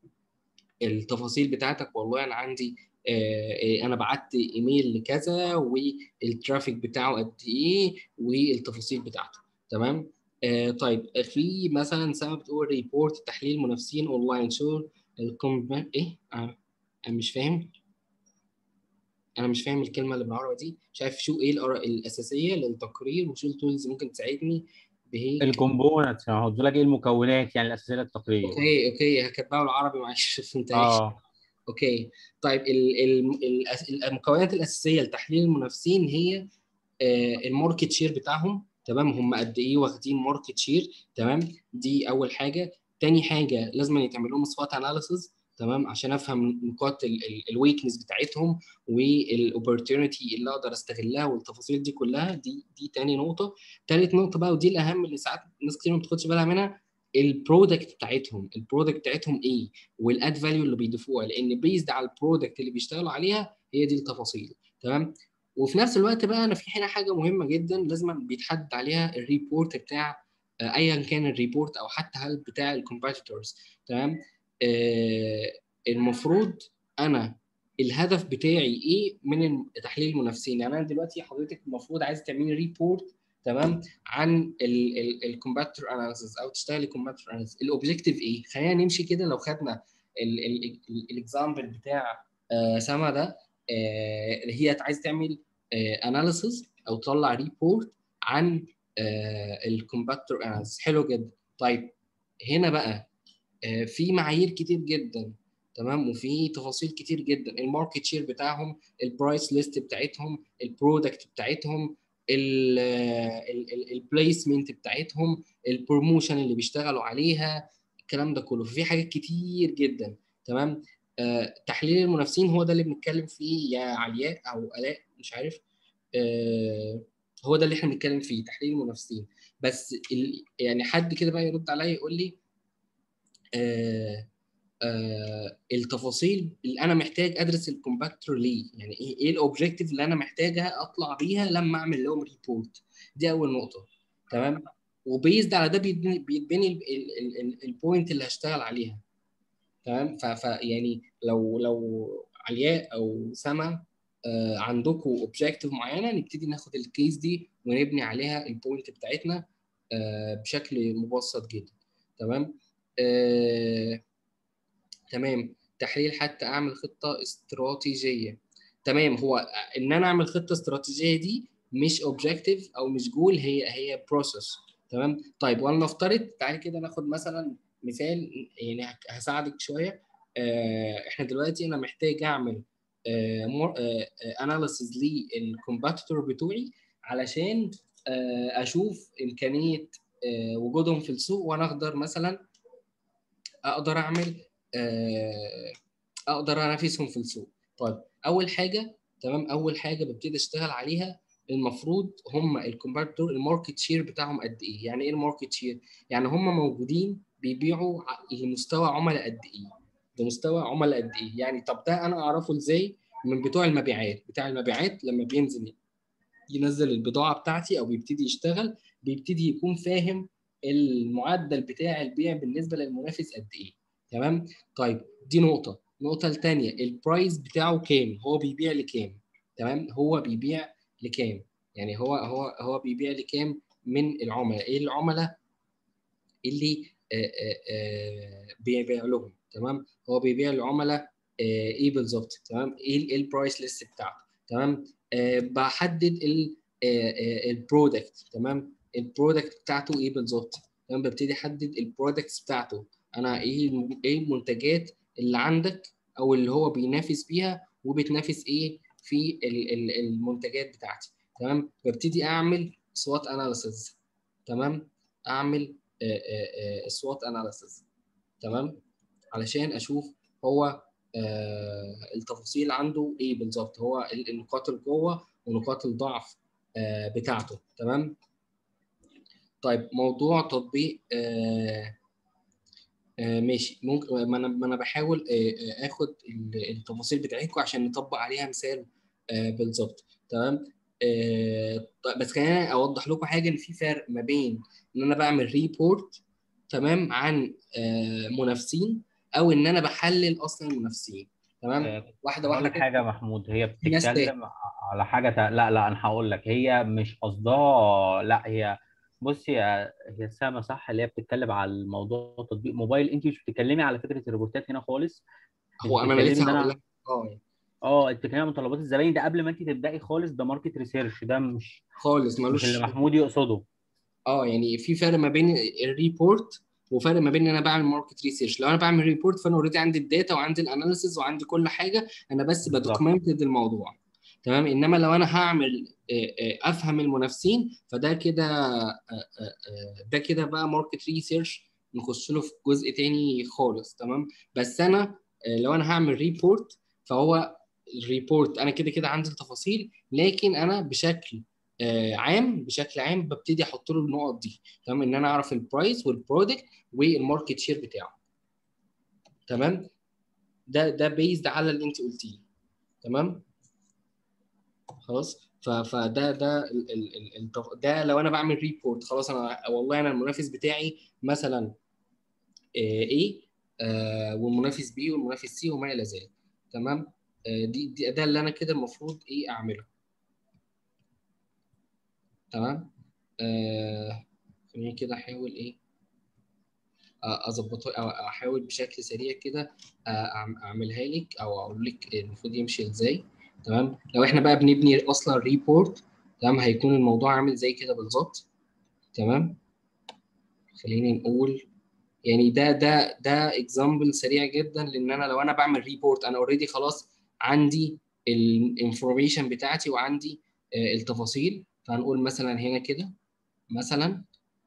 A: التفاصيل بتاعتك والله انا عندي آه انا بعت ايميل لكذا والترافيك بتاعه قد ايه والتفاصيل بتاعته تمام آه طيب في مثلا سما بتقول ريبورت تحليل منافسين اونلاين شو الكومبان ايه آه انا مش فاهم انا مش فاهم الكلمه اللي بالعربي دي مش عارف شو ايه الآراء الاساسيه للتقرير وشو التولز ممكن تساعدني بهيك
C: الكومبوننتس انا هقول لك ايه المكونات يعني الاساسيه للتقرير
A: اوكي اوكي هكتبها بالعربي معلش فهمتهاش
C: اه
A: اوكي طيب ال ال ال المكونات الاساسيه لتحليل المنافسين هي آه الماركت شير بتاعهم تمام هم قد ايه واخدين ماركت شير تمام دي اول حاجه تاني حاجه لازم يتعمل لهم سوات اناليسيز تمام عشان افهم نقاط الويكنس بتاعتهم والاوبورتيونيتي اللي اقدر استغلها والتفاصيل دي كلها دي دي تاني نقطه تالت نقطه بقى ودي الاهم اللي ساعات ناس كتير ما بتاخدش بالها منها البرودكت بتاعتهم البرودكت بتاعتهم ايه والاد فاليو اللي بيضيفوها لان بيزد على البرودكت اللي بيشتغلوا عليها هي دي التفاصيل تمام وفي نفس الوقت بقى انا في هنا حاجه مهمه جدا لازم بيتحدد عليها الريبورت بتاع ايا كان الريبورت او حتى هل بتاع الكومبيتيتورز تمام آه المفروض انا الهدف بتاعي ايه من تحليل المنافسين يعني انا دلوقتي حضرتك المفروض عايز تعملي ريبورت تمام عن الكومباتور اناليسيس او تشتغلي كومباتور اناليسيس الاوبجيكتيف ايه خلينا نمشي كده لو خدنا الاكزامبل بتاع آه سما ده آه هي عايز تعمل اناليسيس او تطلع ريبورت عن الكومباتور اناليسيس حلو جدا طيب هنا بقى في معايير كتير جدا تمام وفي تفاصيل كتير جدا الماركت شير بتاعهم البرايس ليست بتاعتهم البرودكت بتاعتهم البليسمنت بتاعتهم البروموشن اللي بيشتغلوا عليها الكلام ده كله في حاجات كتير جدا تمام آه تحليل المنافسين هو ده اللي بنتكلم فيه يا علياء او الاء مش عارف آه هو ده اللي احنا بنتكلم فيه تحليل المنافسين بس ال... يعني حد كده بقى يرد عليا يقول لي آه آه التفاصيل اللي انا محتاج ادرس الكومباكتور ليه يعني ايه ايه الاوبجيكتيف اللي انا محتاجها اطلع بيها لما اعمل لهم ريبورت دي اول نقطه تمام وبيزد على ده بيتبني, بيتبني البوينت اللي هشتغل عليها تمام ف يعني لو لو علياء او سما آه عندكم اوبجيكتيف معينه نبتدي ناخد الكيس دي ونبني عليها البوينت بتاعتنا آه بشكل مبسط جدا تمام آه تمام تحليل حتى اعمل خطه استراتيجيه تمام هو ان انا اعمل خطه استراتيجيه دي مش اوبجيكتيف او مش جول هي هي بروسيس تمام طيب ولنفترض تعالي كده ناخد مثلا مثال يعني هساعدك شويه آه احنا دلوقتي انا محتاج اعمل اناليسيز آه للكومباتيتور بتوعي علشان آه اشوف امكانيه آه وجودهم في السوق وانا اقدر مثلا اقدر اعمل اقدر انافسهم في السوق طيب اول حاجه تمام اول حاجه ببتدي اشتغل عليها المفروض هم الكومبارتور الماركت شير بتاعهم قد ايه يعني ايه الماركت شير يعني هم موجودين بيبيعوا لمستوى عملاء قد ايه لمستوى عملاء قد ايه يعني طب ده انا اعرفه ازاي من بتوع المبيعات بتاع المبيعات لما بينزل ينزل البضاعه بتاعتي او بيبتدي يشتغل بيبتدي يكون فاهم المعدل بتاع البيع بالنسبه للمنافس قد ايه تمام طيب دي نقطه النقطه الثانيه البرايس بتاعه كام هو بيبيع لكام تمام هو بيبيع لكام يعني هو هو هو بيبيع لكام من العملاء ايه العملاء اللي آه، آه، آه، بيبيع لهم تمام هو بيبيع للعملاء آه، ايه بالظبط تمام ايه البرايس ليست بتاعته تمام آه، بحدد البرودكت تمام البرودكت بتاعته ايه بالظبط تمام ببتدي احدد البرودكتس بتاعته انا ايه الم- ايه المنتجات اللي عندك او اللي هو بينافس بيها وبتنافس ايه في ال- ال- المنتجات بتاعتي تمام ببتدي اعمل سوات اناليسيز تمام اعمل سوات اناليسيز تمام علشان اشوف هو آه، التفاصيل عنده ايه بالظبط هو ال- النقاط القوه ونقاط الضعف آه، بتاعته تمام طيب موضوع تطبيق آه، آه، ماشي ممكن ما انا ما انا بحاول آه، آه، اخد ال- التفاصيل بتاعتكم عشان نطبق عليها مثال آه، بالظبط تمام آه، طيب بس خليني اوضح لكم حاجه ان في فرق ما بين ان انا بعمل ريبورت تمام عن آه، منافسين او ان انا بحلل اصلا المنافسين تمام
C: آه،
A: واحده
C: هقول
A: واحده
C: لك
A: كده.
C: حاجه يا محمود هي
A: في ناس
C: بتتكلم على حاجه تا... لا لا انا هقول لك هي مش قصدها لا هي بص هي هي سامه صح اللي هي بتتكلم على الموضوع تطبيق موبايل انت مش بتتكلمي على فكره الروبوتات هنا خالص مش
A: هو انا
C: بتتكلمي
A: لسه
C: ان
A: هقول
C: انا
A: لك اه يعني
C: اه انت بتتكلمي عن متطلبات الزباين ده قبل ما انت تبداي خالص ده ماركت ريسيرش ده مش
A: خالص
C: مش
A: ملوش
C: اللي محمود يقصده
A: اه يعني في فرق ما بين الريبورت وفرق ما بين ان انا بعمل ماركت ريسيرش لو انا بعمل ريبورت فانا اوريدي عندي الداتا وعندي الاناليسيز وعندي كل حاجه انا بس
C: بالظبط
A: بدوكيومنتد الموضوع تمام انما لو انا هعمل آه، آه، افهم المنافسين فده كده آه، آه، آه، ده كده بقى ماركت ريسيرش نخش له في جزء تاني خالص تمام بس انا آه، لو انا هعمل ريبورت فهو الريبورت انا كده كده عندي التفاصيل لكن انا بشكل آه، عام بشكل عام ببتدي احط له النقط دي تمام ان انا اعرف البرايس والبرودكت والماركت شير بتاعه تمام ده ده بيزد على اللي انت قلتيه تمام خلاص ف- فده ده ال ال ال التف- ده لو انا بعمل ريبورت خلاص انا والله انا المنافس بتاعي مثلا ايه والمنافس بي والمنافس سي وما الى ذلك تمام آه، دي, دي ده اللي انا كده المفروض ايه اعمله تمام آه خليني كده احاول ايه آه، اظبطه او احاول بشكل سريع كده آه، أعم- اعملها لك او اقول لك المفروض يمشي ازاي تمام لو احنا بقى بنبني اصلا ريبورت تمام هيكون الموضوع عامل زي كده بالظبط تمام خلينا نقول يعني ده ده ده اكزامبل سريع جدا لان انا لو انا بعمل ريبورت انا اوريدي خلاص عندي الانفورميشن بتاعتي وعندي آه، التفاصيل فهنقول مثلا هنا كده مثلا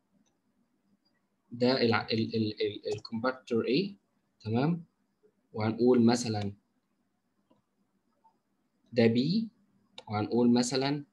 A: ده الكومباكتور A تمام وهنقول مثلا ده B وهنقول مثلا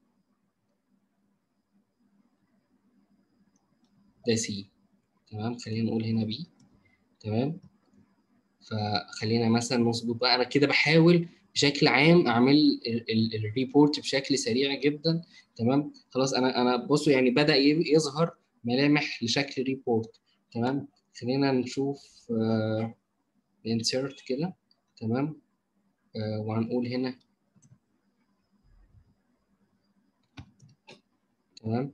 A: ده C تمام خلينا نقول هنا B تمام فخلينا مثلا نظبط بقى انا كده بحاول بشكل عام اعمل الريبورت بشكل سريع جدا تمام خلاص انا انا بصوا يعني بدا ي- يظهر ملامح لشكل ريبورت تمام خلينا نشوف انسيرت كده تمام آه، وهنقول هنا تمام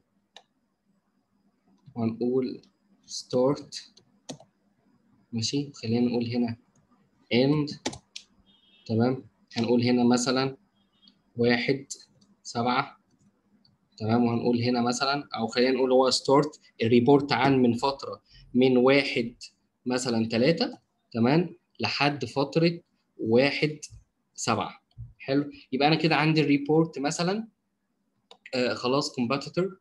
A: وهنقول ستارت ماشي خلينا نقول هنا end تمام هنقول هنا مثلا واحد سبعة تمام وهنقول هنا مثلا او خلينا نقول هو ستارت الريبورت عن من فترة من واحد مثلا ثلاثة تمام لحد فترة واحد سبعة حلو يبقى انا كده عندي الريبورت مثلا آه خلاص كومباتيتور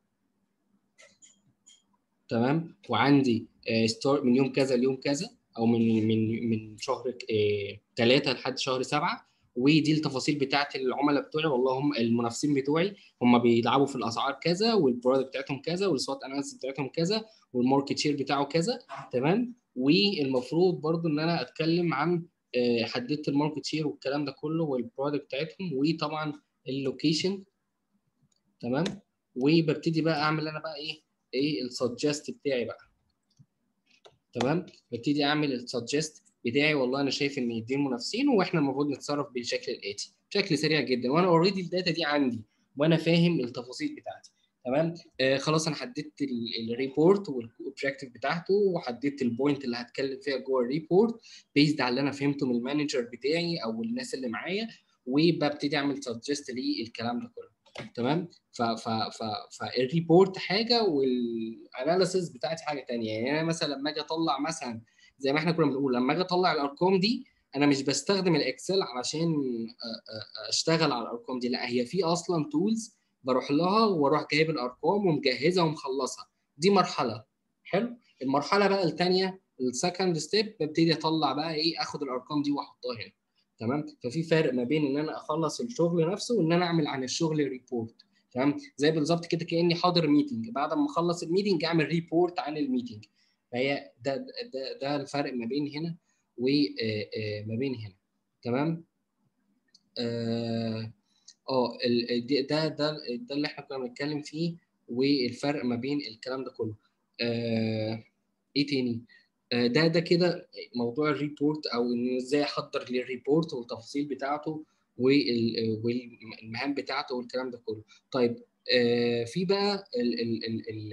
A: تمام وعندي ستار من يوم كذا ليوم كذا او من من من شهر ثلاثة لحد شهر سبعة ودي التفاصيل بتاعت العملاء بتوعي والله هم المنافسين بتوعي هم بيلعبوا في الاسعار كذا والبرودكت بتاعتهم كذا والسوات اناليسيس بتاعتهم كذا والماركت شير بتاعه كذا تمام والمفروض برضو ان انا اتكلم عن آه، حددت الماركت شير والكلام ده كله والبرودكت بتاعتهم وطبعا اللوكيشن تمام وببتدي بقى اعمل انا بقى ايه ايه السجست بتاعي بقى تمام ببتدي اعمل السجست بتاعي والله انا شايف ان دي منافسين واحنا المفروض نتصرف بالشكل الاتي بشكل سريع جدا وانا اوريدي الداتا دي عندي وانا فاهم التفاصيل بتاعتي تمام آه خلاص انا حددت الريبورت والاوبجيكتيف بتاعته وحددت البوينت اللي هتكلم فيها جوه الريبورت بيزد على اللي انا فهمته من المانجر بتاعي او الناس اللي معايا وببتدي اعمل سجست للكلام ده كله تمام ف ف ف فالريبورت حاجه والاناليسيس بتاعتي حاجه ثانيه يعني انا مثلا لما اجي اطلع مثلا زي ما احنا كنا بنقول لما اجي اطلع الارقام دي انا مش بستخدم الاكسل علشان اشتغل على الارقام دي لا هي في اصلا تولز بروح لها واروح جايب الارقام ومجهزها ومخلصها دي مرحله حلو المرحله بقى الثانيه السكند ستيب ببتدي اطلع بقى ايه اخد الارقام دي واحطها هنا تمام ففي فرق ما بين ان انا اخلص الشغل نفسه وان انا اعمل عن الشغل ريبورت تمام زي بالظبط كده كاني حاضر ميتنج بعد ما اخلص الميتنج اعمل ريبورت عن الميتنج فهي ده ده ده الفرق ما بين هنا وما بين هنا تمام اه اه ده ده ده اللي احنا كنا بنتكلم فيه والفرق ما بين الكلام ده كله آه ايه تاني آه ده ده كده موضوع الريبورت او ان ازاي احضر للريبورت والتفاصيل بتاعته والمهام بتاعته والكلام ده كله طيب آه في بقى ال ال ال ال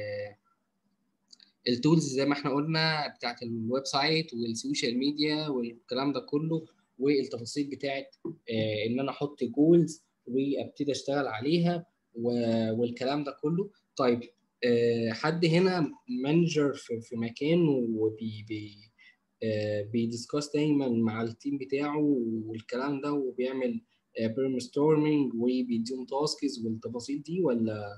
A: التولز زي ما احنا قلنا بتاعت الويب سايت والسوشيال ميديا والكلام ده كله والتفاصيل بتاعت آه ان انا احط جولز وابتدي اشتغل عليها والكلام ده كله طيب آه حد هنا مانجر في, في مكان وبي بي آه بيدسكاس دايما مع التيم بتاعه والكلام ده وبيعمل بيرم ستورمنج وبيديهم تاسكس والتفاصيل دي ولا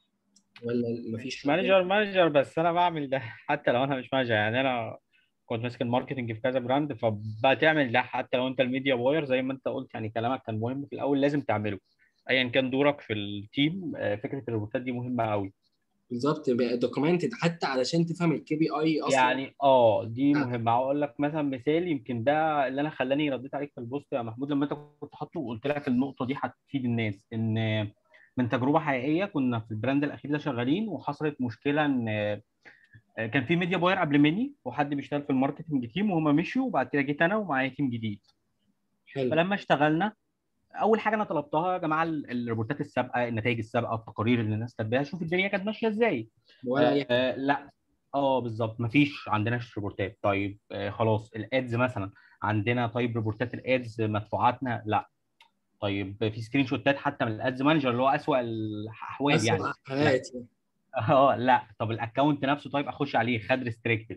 A: ولا مفيش
C: مانجر مانجر بس انا بعمل ده حتى لو انا مش مانجر يعني انا كنت ماسك الماركتنج في كذا براند فبتعمل ده حتى لو انت الميديا باير زي ما انت قلت يعني كلامك كان مهم في الاول لازم تعمله ايا كان دورك في التيم فكره الروبوتات دي مهمه قوي
A: بالظبط دوكيومنتد حتى علشان تفهم الكي بي اي اصلا
C: يعني اه دي مهمه اقول لك مثلا مثال يمكن ده اللي انا خلاني رديت عليك في البوست يا محمود لما انت كنت حاطه وقلت لك النقطه دي هتفيد الناس ان من تجربه حقيقيه كنا في البراند الاخير ده شغالين وحصلت مشكله ان كان في ميديا باير قبل مني وحد بيشتغل في الماركتنج تيم وهم مشوا وبعد كده جيت انا ومعايا تيم جديد
A: حلو
C: فلما اشتغلنا اول حاجه انا طلبتها يا جماعه الريبورتات السابقه النتائج السابقه التقارير اللي الناس كاتباها شوف الدنيا كانت ماشيه ازاي
A: ولا اي حاجه
C: آه لا اه بالظبط مفيش عندناش ريبورتات طيب آه خلاص الادز مثلا عندنا طيب ريبورتات الادز مدفوعاتنا لا طيب في سكرين شوتات حتى من الادز مانجر اللي هو اسوء الاحوال يعني
A: حالات
C: اه لا طب الاكونت نفسه طيب اخش عليه خد ريستريكتد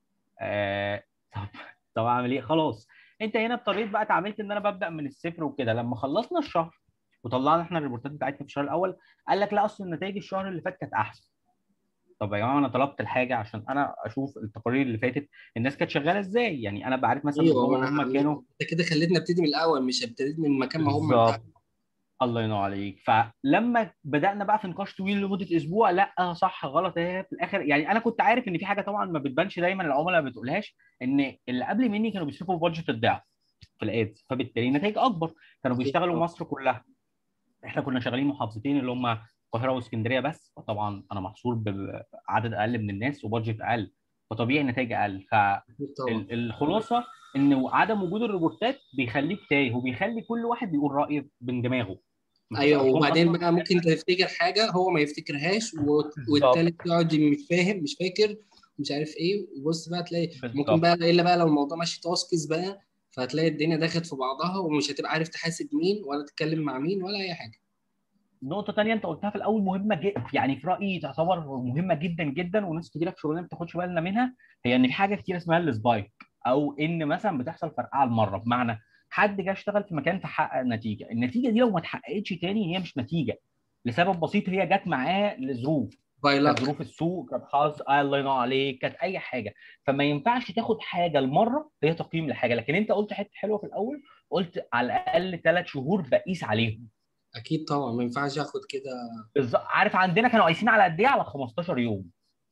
C: آه طب طب اعمل ايه خلاص انت هنا اضطريت بقى اتعاملت ان انا ببدا من الصفر وكده لما خلصنا الشهر وطلعنا احنا الريبورتات بتاعتنا في الشهر الاول قال لك لا اصل النتائج الشهر اللي فات كانت احسن طب يا جماعه انا طلبت الحاجه عشان انا اشوف التقارير اللي فاتت الناس كانت شغاله ازاي يعني انا بعرف مثلا
A: ايوه
C: هم كانوا
A: انت كده خليتنا نبتدي من الاول مش ابتديت من مكان ما هم
C: بالظبط الله ينور عليك فلما بدانا بقى في نقاش طويل لمده اسبوع لا صح غلط ايه في الاخر يعني انا كنت عارف ان في حاجه طبعا ما بتبانش دايما العملاء ما بتقولهاش ان اللي قبل مني كانوا بيصرفوا بادجت الضعف في الادز فبالتالي نتائج اكبر كانوا بيشتغلوا مصر كلها احنا كنا شغالين محافظتين اللي هم القاهره واسكندريه بس فطبعا انا محصور بعدد اقل من الناس وبادجت اقل فطبيعي النتائج اقل فالخلاصه ان عدم وجود الريبورتات بيخليك تايه وبيخلي كل واحد بيقول رايه من دماغه
A: ايوه وبعدين بقى ممكن انت تفتكر حاجه هو ما يفتكرهاش والتالت يقعد مش فاهم مش فاكر مش عارف ايه وبص بقى تلاقي ممكن بقى الا بقى لو الموضوع ماشي تاسكس بقى فهتلاقي الدنيا دخلت في بعضها ومش هتبقى عارف تحاسب مين ولا تتكلم مع مين ولا اي حاجه
C: نقطة تانية أنت قلتها في الأول مهمة جدا يعني في رأيي تعتبر مهمة جدا جدا وناس كتيرة في شغلنا ما بتاخدش بالنا منها هي إن في حاجة كتير اسمها السبايك أو إن مثلا بتحصل فرقعة المرة بمعنى حد جه اشتغل في مكان فحقق نتيجة، النتيجة دي لو ما اتحققتش تاني هي مش نتيجة لسبب بسيط هي جت معاه لظروف كانت ظروف السوق كانت حظ آه الله ينور عليك كانت اي حاجه فما ينفعش تاخد حاجه لمره هي تقييم لحاجه لكن انت قلت حته حلوه في الاول قلت على الاقل ثلاث شهور بقيس عليهم
A: اكيد طبعا ما ينفعش اخد كده
C: بالظبط عارف عندنا كانوا قايسين على قد ايه على 15 يوم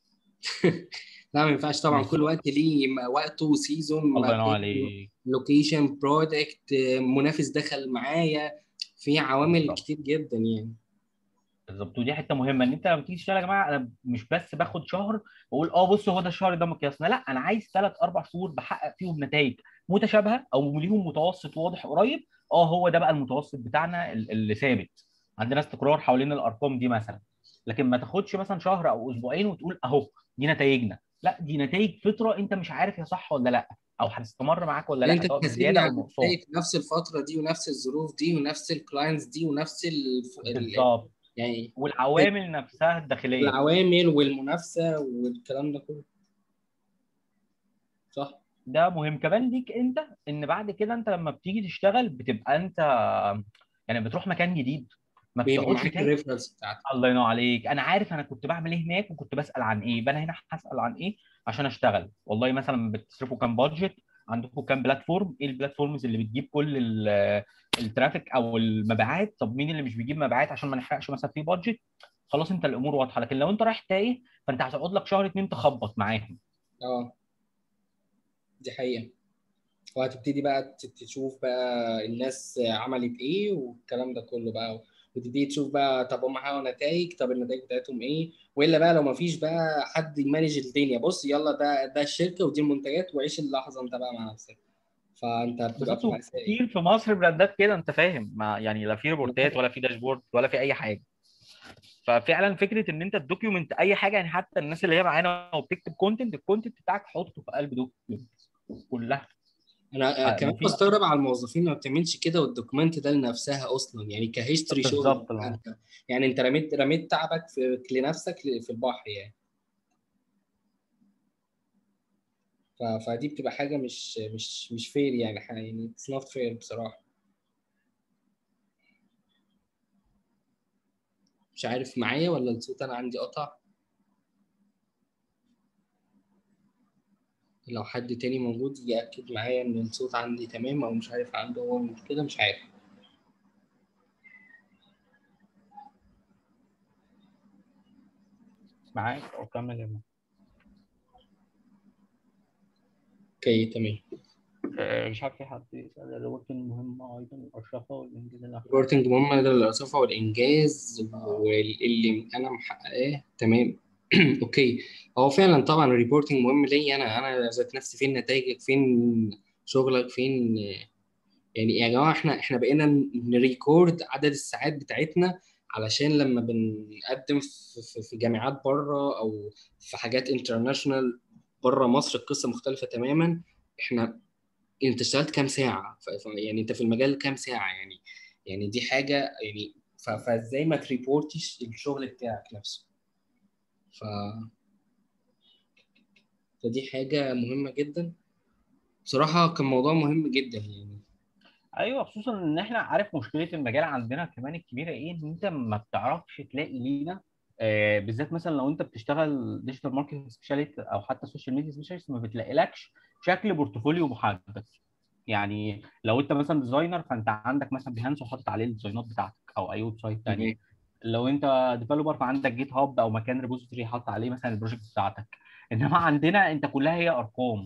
A: لا ما ينفعش طبعا كل وقت ليه وقته وسيزون
C: الله ينور عليك
A: لوكيشن برودكت منافس دخل معايا في عوامل بالضبط. كتير جدا يعني
C: بالظبط ودي حته مهمه ان انت لما تيجي تشتغل يا جماعه انا مش بس باخد شهر واقول اه بص هو ده الشهر ده مقياسنا لا انا عايز ثلاث اربع شهور بحقق فيهم نتائج متشابهه او ليهم متوسط واضح قريب اه هو ده بقى المتوسط بتاعنا اللي ثابت عندنا استقرار حوالين الارقام دي مثلا لكن ما تاخدش مثلا شهر او اسبوعين وتقول اهو دي نتائجنا لا دي نتائج فتره انت مش عارف هي صح ولا لا او هتستمر معاك ولا لا
A: انت
C: سواء
A: تحاسبني
C: بزياده او
A: على
C: نقصان
A: النتائج في نفس الفتره دي ونفس الظروف دي ونفس الكلاينتس دي ونفس ال... ال...
C: بالظبط
A: يعني
C: والعوامل نفسها الداخليه
A: العوامل والمنافسه والكلام ده كله صح
C: ده مهم كمان ليك انت ان بعد كده انت لما بتيجي تشتغل بتبقى انت يعني بتروح مكان جديد ما
A: بيبقى
C: بتقعدش
A: معاك
C: تاني
A: الريفرنس بتاعتك
C: الله ينور عليك انا عارف انا كنت بعمل ايه هناك وكنت بسال عن ايه يبقى انا هنا هسال عن ايه عشان اشتغل والله مثلا بتصرفوا كام بادجت عندكم كام بلاتفورم ايه البلاتفورمز اللي بتجيب كل ال- الترافيك او المبيعات طب مين اللي مش بيجيب مبيعات عشان ما نحرقش مثلا في بادجت خلاص انت الامور واضحه لكن لو انت رايح تايه فانت هتقعد لك شهر اتنين تخبط معاهم
A: اه دي حقيقه وهتبتدي بقى ت- تشوف بقى الناس عملت ايه والكلام ده كله بقى وتبتدي تشوف بقى طب هم حققوا نتائج طب النتائج بتاعتهم ايه والا بقى لو ما فيش بقى حد يمانج الدنيا بص يلا ده ده الشركه ودي المنتجات وعيش اللحظه انت بقى مع نفسك فانت بتبقى
C: بالظبط
A: في مأساة
C: كتير في مصر براندات كده انت فاهم ما يعني لا في ريبورتات ولا في داشبورد ولا في اي حاجه ففعلا فكره ان انت تدوكيومنت اي حاجه يعني حتى الناس اللي هي معانا وبتكتب كونتنت الكونتنت بتاعك حطه في قلب دوكيومنت كلها
A: انا
C: آه،
A: كمان
C: مفيش-
A: بستغرب على الموظفين اللي ما بتعملش كده والدوكيمنت ده لنفسها اصلا يعني كهيستوري شغل
C: بالظبط، اه.
A: انت يعني انت رميت رميت تعبك في لنفسك في البحر يعني ف- فدي بتبقى حاجه مش مش مش فير يعني ح- يعني اتس نوت فير بصراحه مش عارف معايا ولا الصوت انا عندي قطع لو حد تاني موجود يأكد معايا ان الصوت عندي تمام او مش عارف عنده هو مشكله مش عارف
C: معاك او كمل يا مان.
A: اوكي تمام
C: آه، مش عارف في حد يسال الريبورتنج مهم ايضا الارشفه والانجاز اللي
A: ريبورتنج مهم ده الإرصافة والإنجاز واللي أنا محققاه تمام أوكي هو فعلا طبعا الريبورتنج مهم ليا أنا أنا ذات نفسي فين نتائجك فين شغلك فين يعني يا جماعة إحنا إحنا بقينا نريكورد عدد الساعات بتاعتنا علشان لما بنقدم في, في, في جامعات بره أو في حاجات انترناشونال بره مصر القصة مختلفة تماما إحنا انت اشتغلت كام ساعه ف... ف- يعني انت في المجال كام ساعه يعني يعني دي حاجه يعني ف... فازاي ما تريبورتش الشغل بتاعك نفسه ف فدي حاجه مهمه جدا بصراحه كان موضوع مهم جدا يعني
C: ايوه خصوصا ان احنا عارف مشكله المجال عندنا كمان الكبيره ايه ان انت ما بتعرفش تلاقي لينا آه بالذات مثلا لو انت بتشتغل ديجيتال ماركتنج سبيشاليست او حتى سوشيال ميديا سبيشاليست ما بتلاقيلكش شكل بورتفوليو محدد يعني لو انت مثلا ديزاينر فانت عندك مثلا بيهانس وحاطط عليه الديزاينات بتاعتك او اي ويب سايت تاني لو انت ديفلوبر فعندك جيت هاب او مكان ريبوزيتوري حاطط عليه مثلا البروجكت بتاعتك انما عندنا انت كلها هي ارقام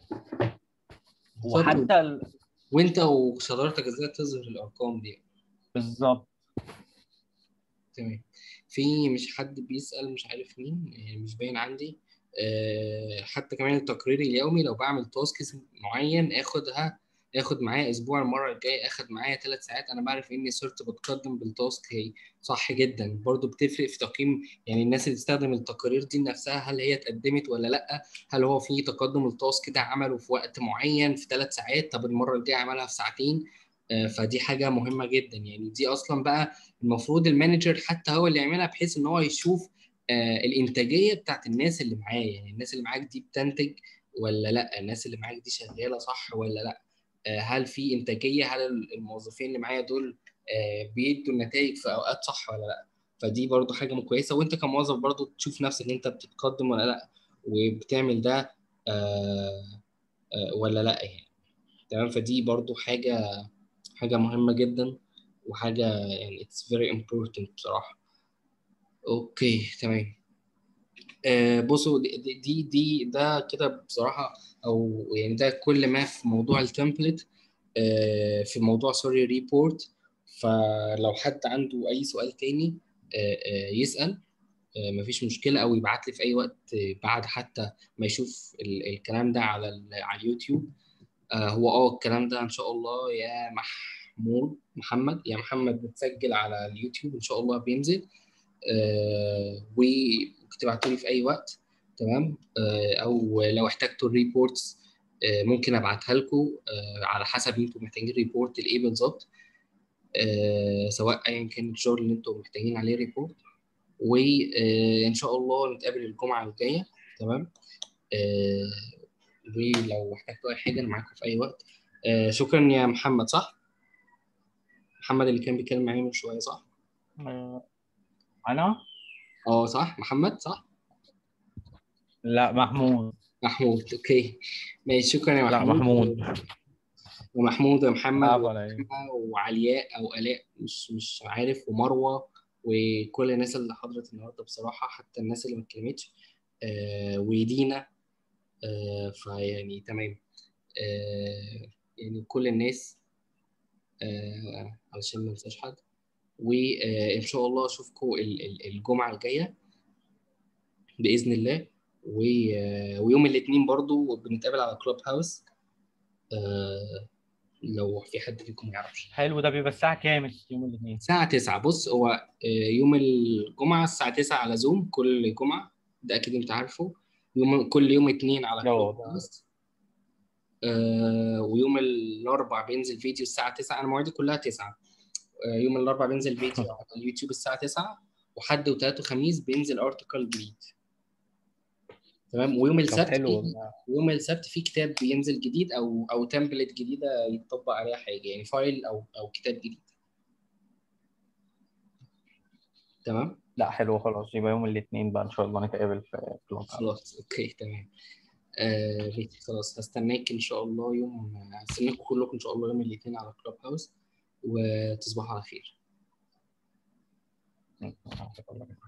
C: وحتى ال...
A: وانت وشطارتك ازاي تظهر الارقام دي
C: بالظبط
A: تمام في مش حد بيسأل مش عارف مين يعني مش باين عندي أه حتى كمان التقرير اليومي لو بعمل تاسك معين اخدها اخد معايا اسبوع المره الجايه اخد معايا ثلاث ساعات انا بعرف اني صرت بتقدم بالتاسك هي صح جدا برضو بتفرق في تقييم يعني الناس اللي تستخدم التقارير دي نفسها هل هي اتقدمت ولا لا هل هو في تقدم التاسك ده عمله في وقت معين في ثلاث ساعات طب المره الجايه عملها في ساعتين أه فدي حاجه مهمه جدا يعني دي اصلا بقى المفروض المانجر حتى هو اللي يعملها بحيث ان هو يشوف آه الانتاجيه بتاعت الناس اللي معاه يعني الناس اللي معاك دي بتنتج ولا لا الناس اللي معاك دي شغاله صح ولا لا آه هل في انتاجيه هل الموظفين اللي معايا دول آه بيدوا النتائج في اوقات صح ولا لا فدي برضو حاجه كويسه وانت كموظف برضو تشوف نفسك ان انت بتتقدم ولا لا وبتعمل ده آه آه ولا لا يعني تمام فدي برضو حاجه حاجه مهمه جدا وحاجه يعني it's very important بصراحه اوكي تمام آه بصوا دي دي, دي ده كده بصراحه او يعني ده كل ما في موضوع التمبلت آه في موضوع سوري ريبورت فلو حد عنده اي سؤال تاني آه آه يسال آه مفيش مشكله او يبعت لي في اي وقت بعد حتى ما يشوف ال الكلام ده على على اليوتيوب آه هو اه الكلام ده ان شاء الله يا محمود محمد يا محمد بتسجل على اليوتيوب ان شاء الله بينزل آه، وممكن تبعتوا لي في اي وقت تمام آه، او لو احتجتوا الريبورتس آه، ممكن ابعتها لكم على حسب انتوا محتاجين ريبورت لايه بالظبط آه، سواء ايا كان الشغل اللي انتوا محتاجين عليه ريبورت وان شاء الله نتقابل الجمعه الجايه تمام آه، ولو احتجتوا اي حاجه انا معاكم في اي وقت آه، شكرا يا محمد صح محمد اللي كان بيتكلم معايا من شويه صح
C: آه، انا
A: اه صح محمد صح
C: لا محمود
A: محمود اوكي ماشي شكرا يا
C: لا
A: محمود
C: محمود
A: ومحمود ومحمد
C: لا ولا إيه.
A: وعلياء او الاء مش مش عارف ومروه وكل الناس اللي حضرت النهارده بصراحه حتى الناس اللي ما اتكلمتش آه ودينا آه فيعني تمام آه يعني كل الناس آه علشان ما انساش حد وان شاء الله اشوفكم ال- ال- الجمعه الجايه باذن الله و- آه، ويوم الاثنين برضو بنتقابل على كلوب هاوس آه لو في حد فيكم ما يعرفش
C: حلو ده بيبقى الساعة كام يوم الاثنين؟
A: الساعة 9 بص هو آه، يوم الجمعة الساعة 9 على زوم كل جمعة ده أكيد أنت عارفه يوم كل يوم اتنين على
C: اه،
A: كلوب
C: ده.
A: هاوس آه ويوم الأربع بينزل فيديو الساعة 9 أنا مواعيدي كلها 9 آه يوم الأربع بينزل فيديو على اليوتيوب الساعة 9 وحد وتلات وخميس بينزل ارتكل جديد تمام ويوم
C: طب
A: السبت
C: حلو
A: في
C: والله.
A: يوم السبت في كتاب بينزل جديد او او تمبلت جديده يتطبق عليها حاجه يعني فايل او او كتاب جديد تمام
C: لا حلو خلاص يبقى يوم الاثنين بقى ان شاء الله نتقابل في كلوب هاوس.
A: خلاص اوكي تمام آه ماشي، خلاص هستناك ان شاء الله يوم هستناكم كلكم ان شاء الله يوم الاثنين على كلوب هاوس وتصبحوا على خير
C: شكراً.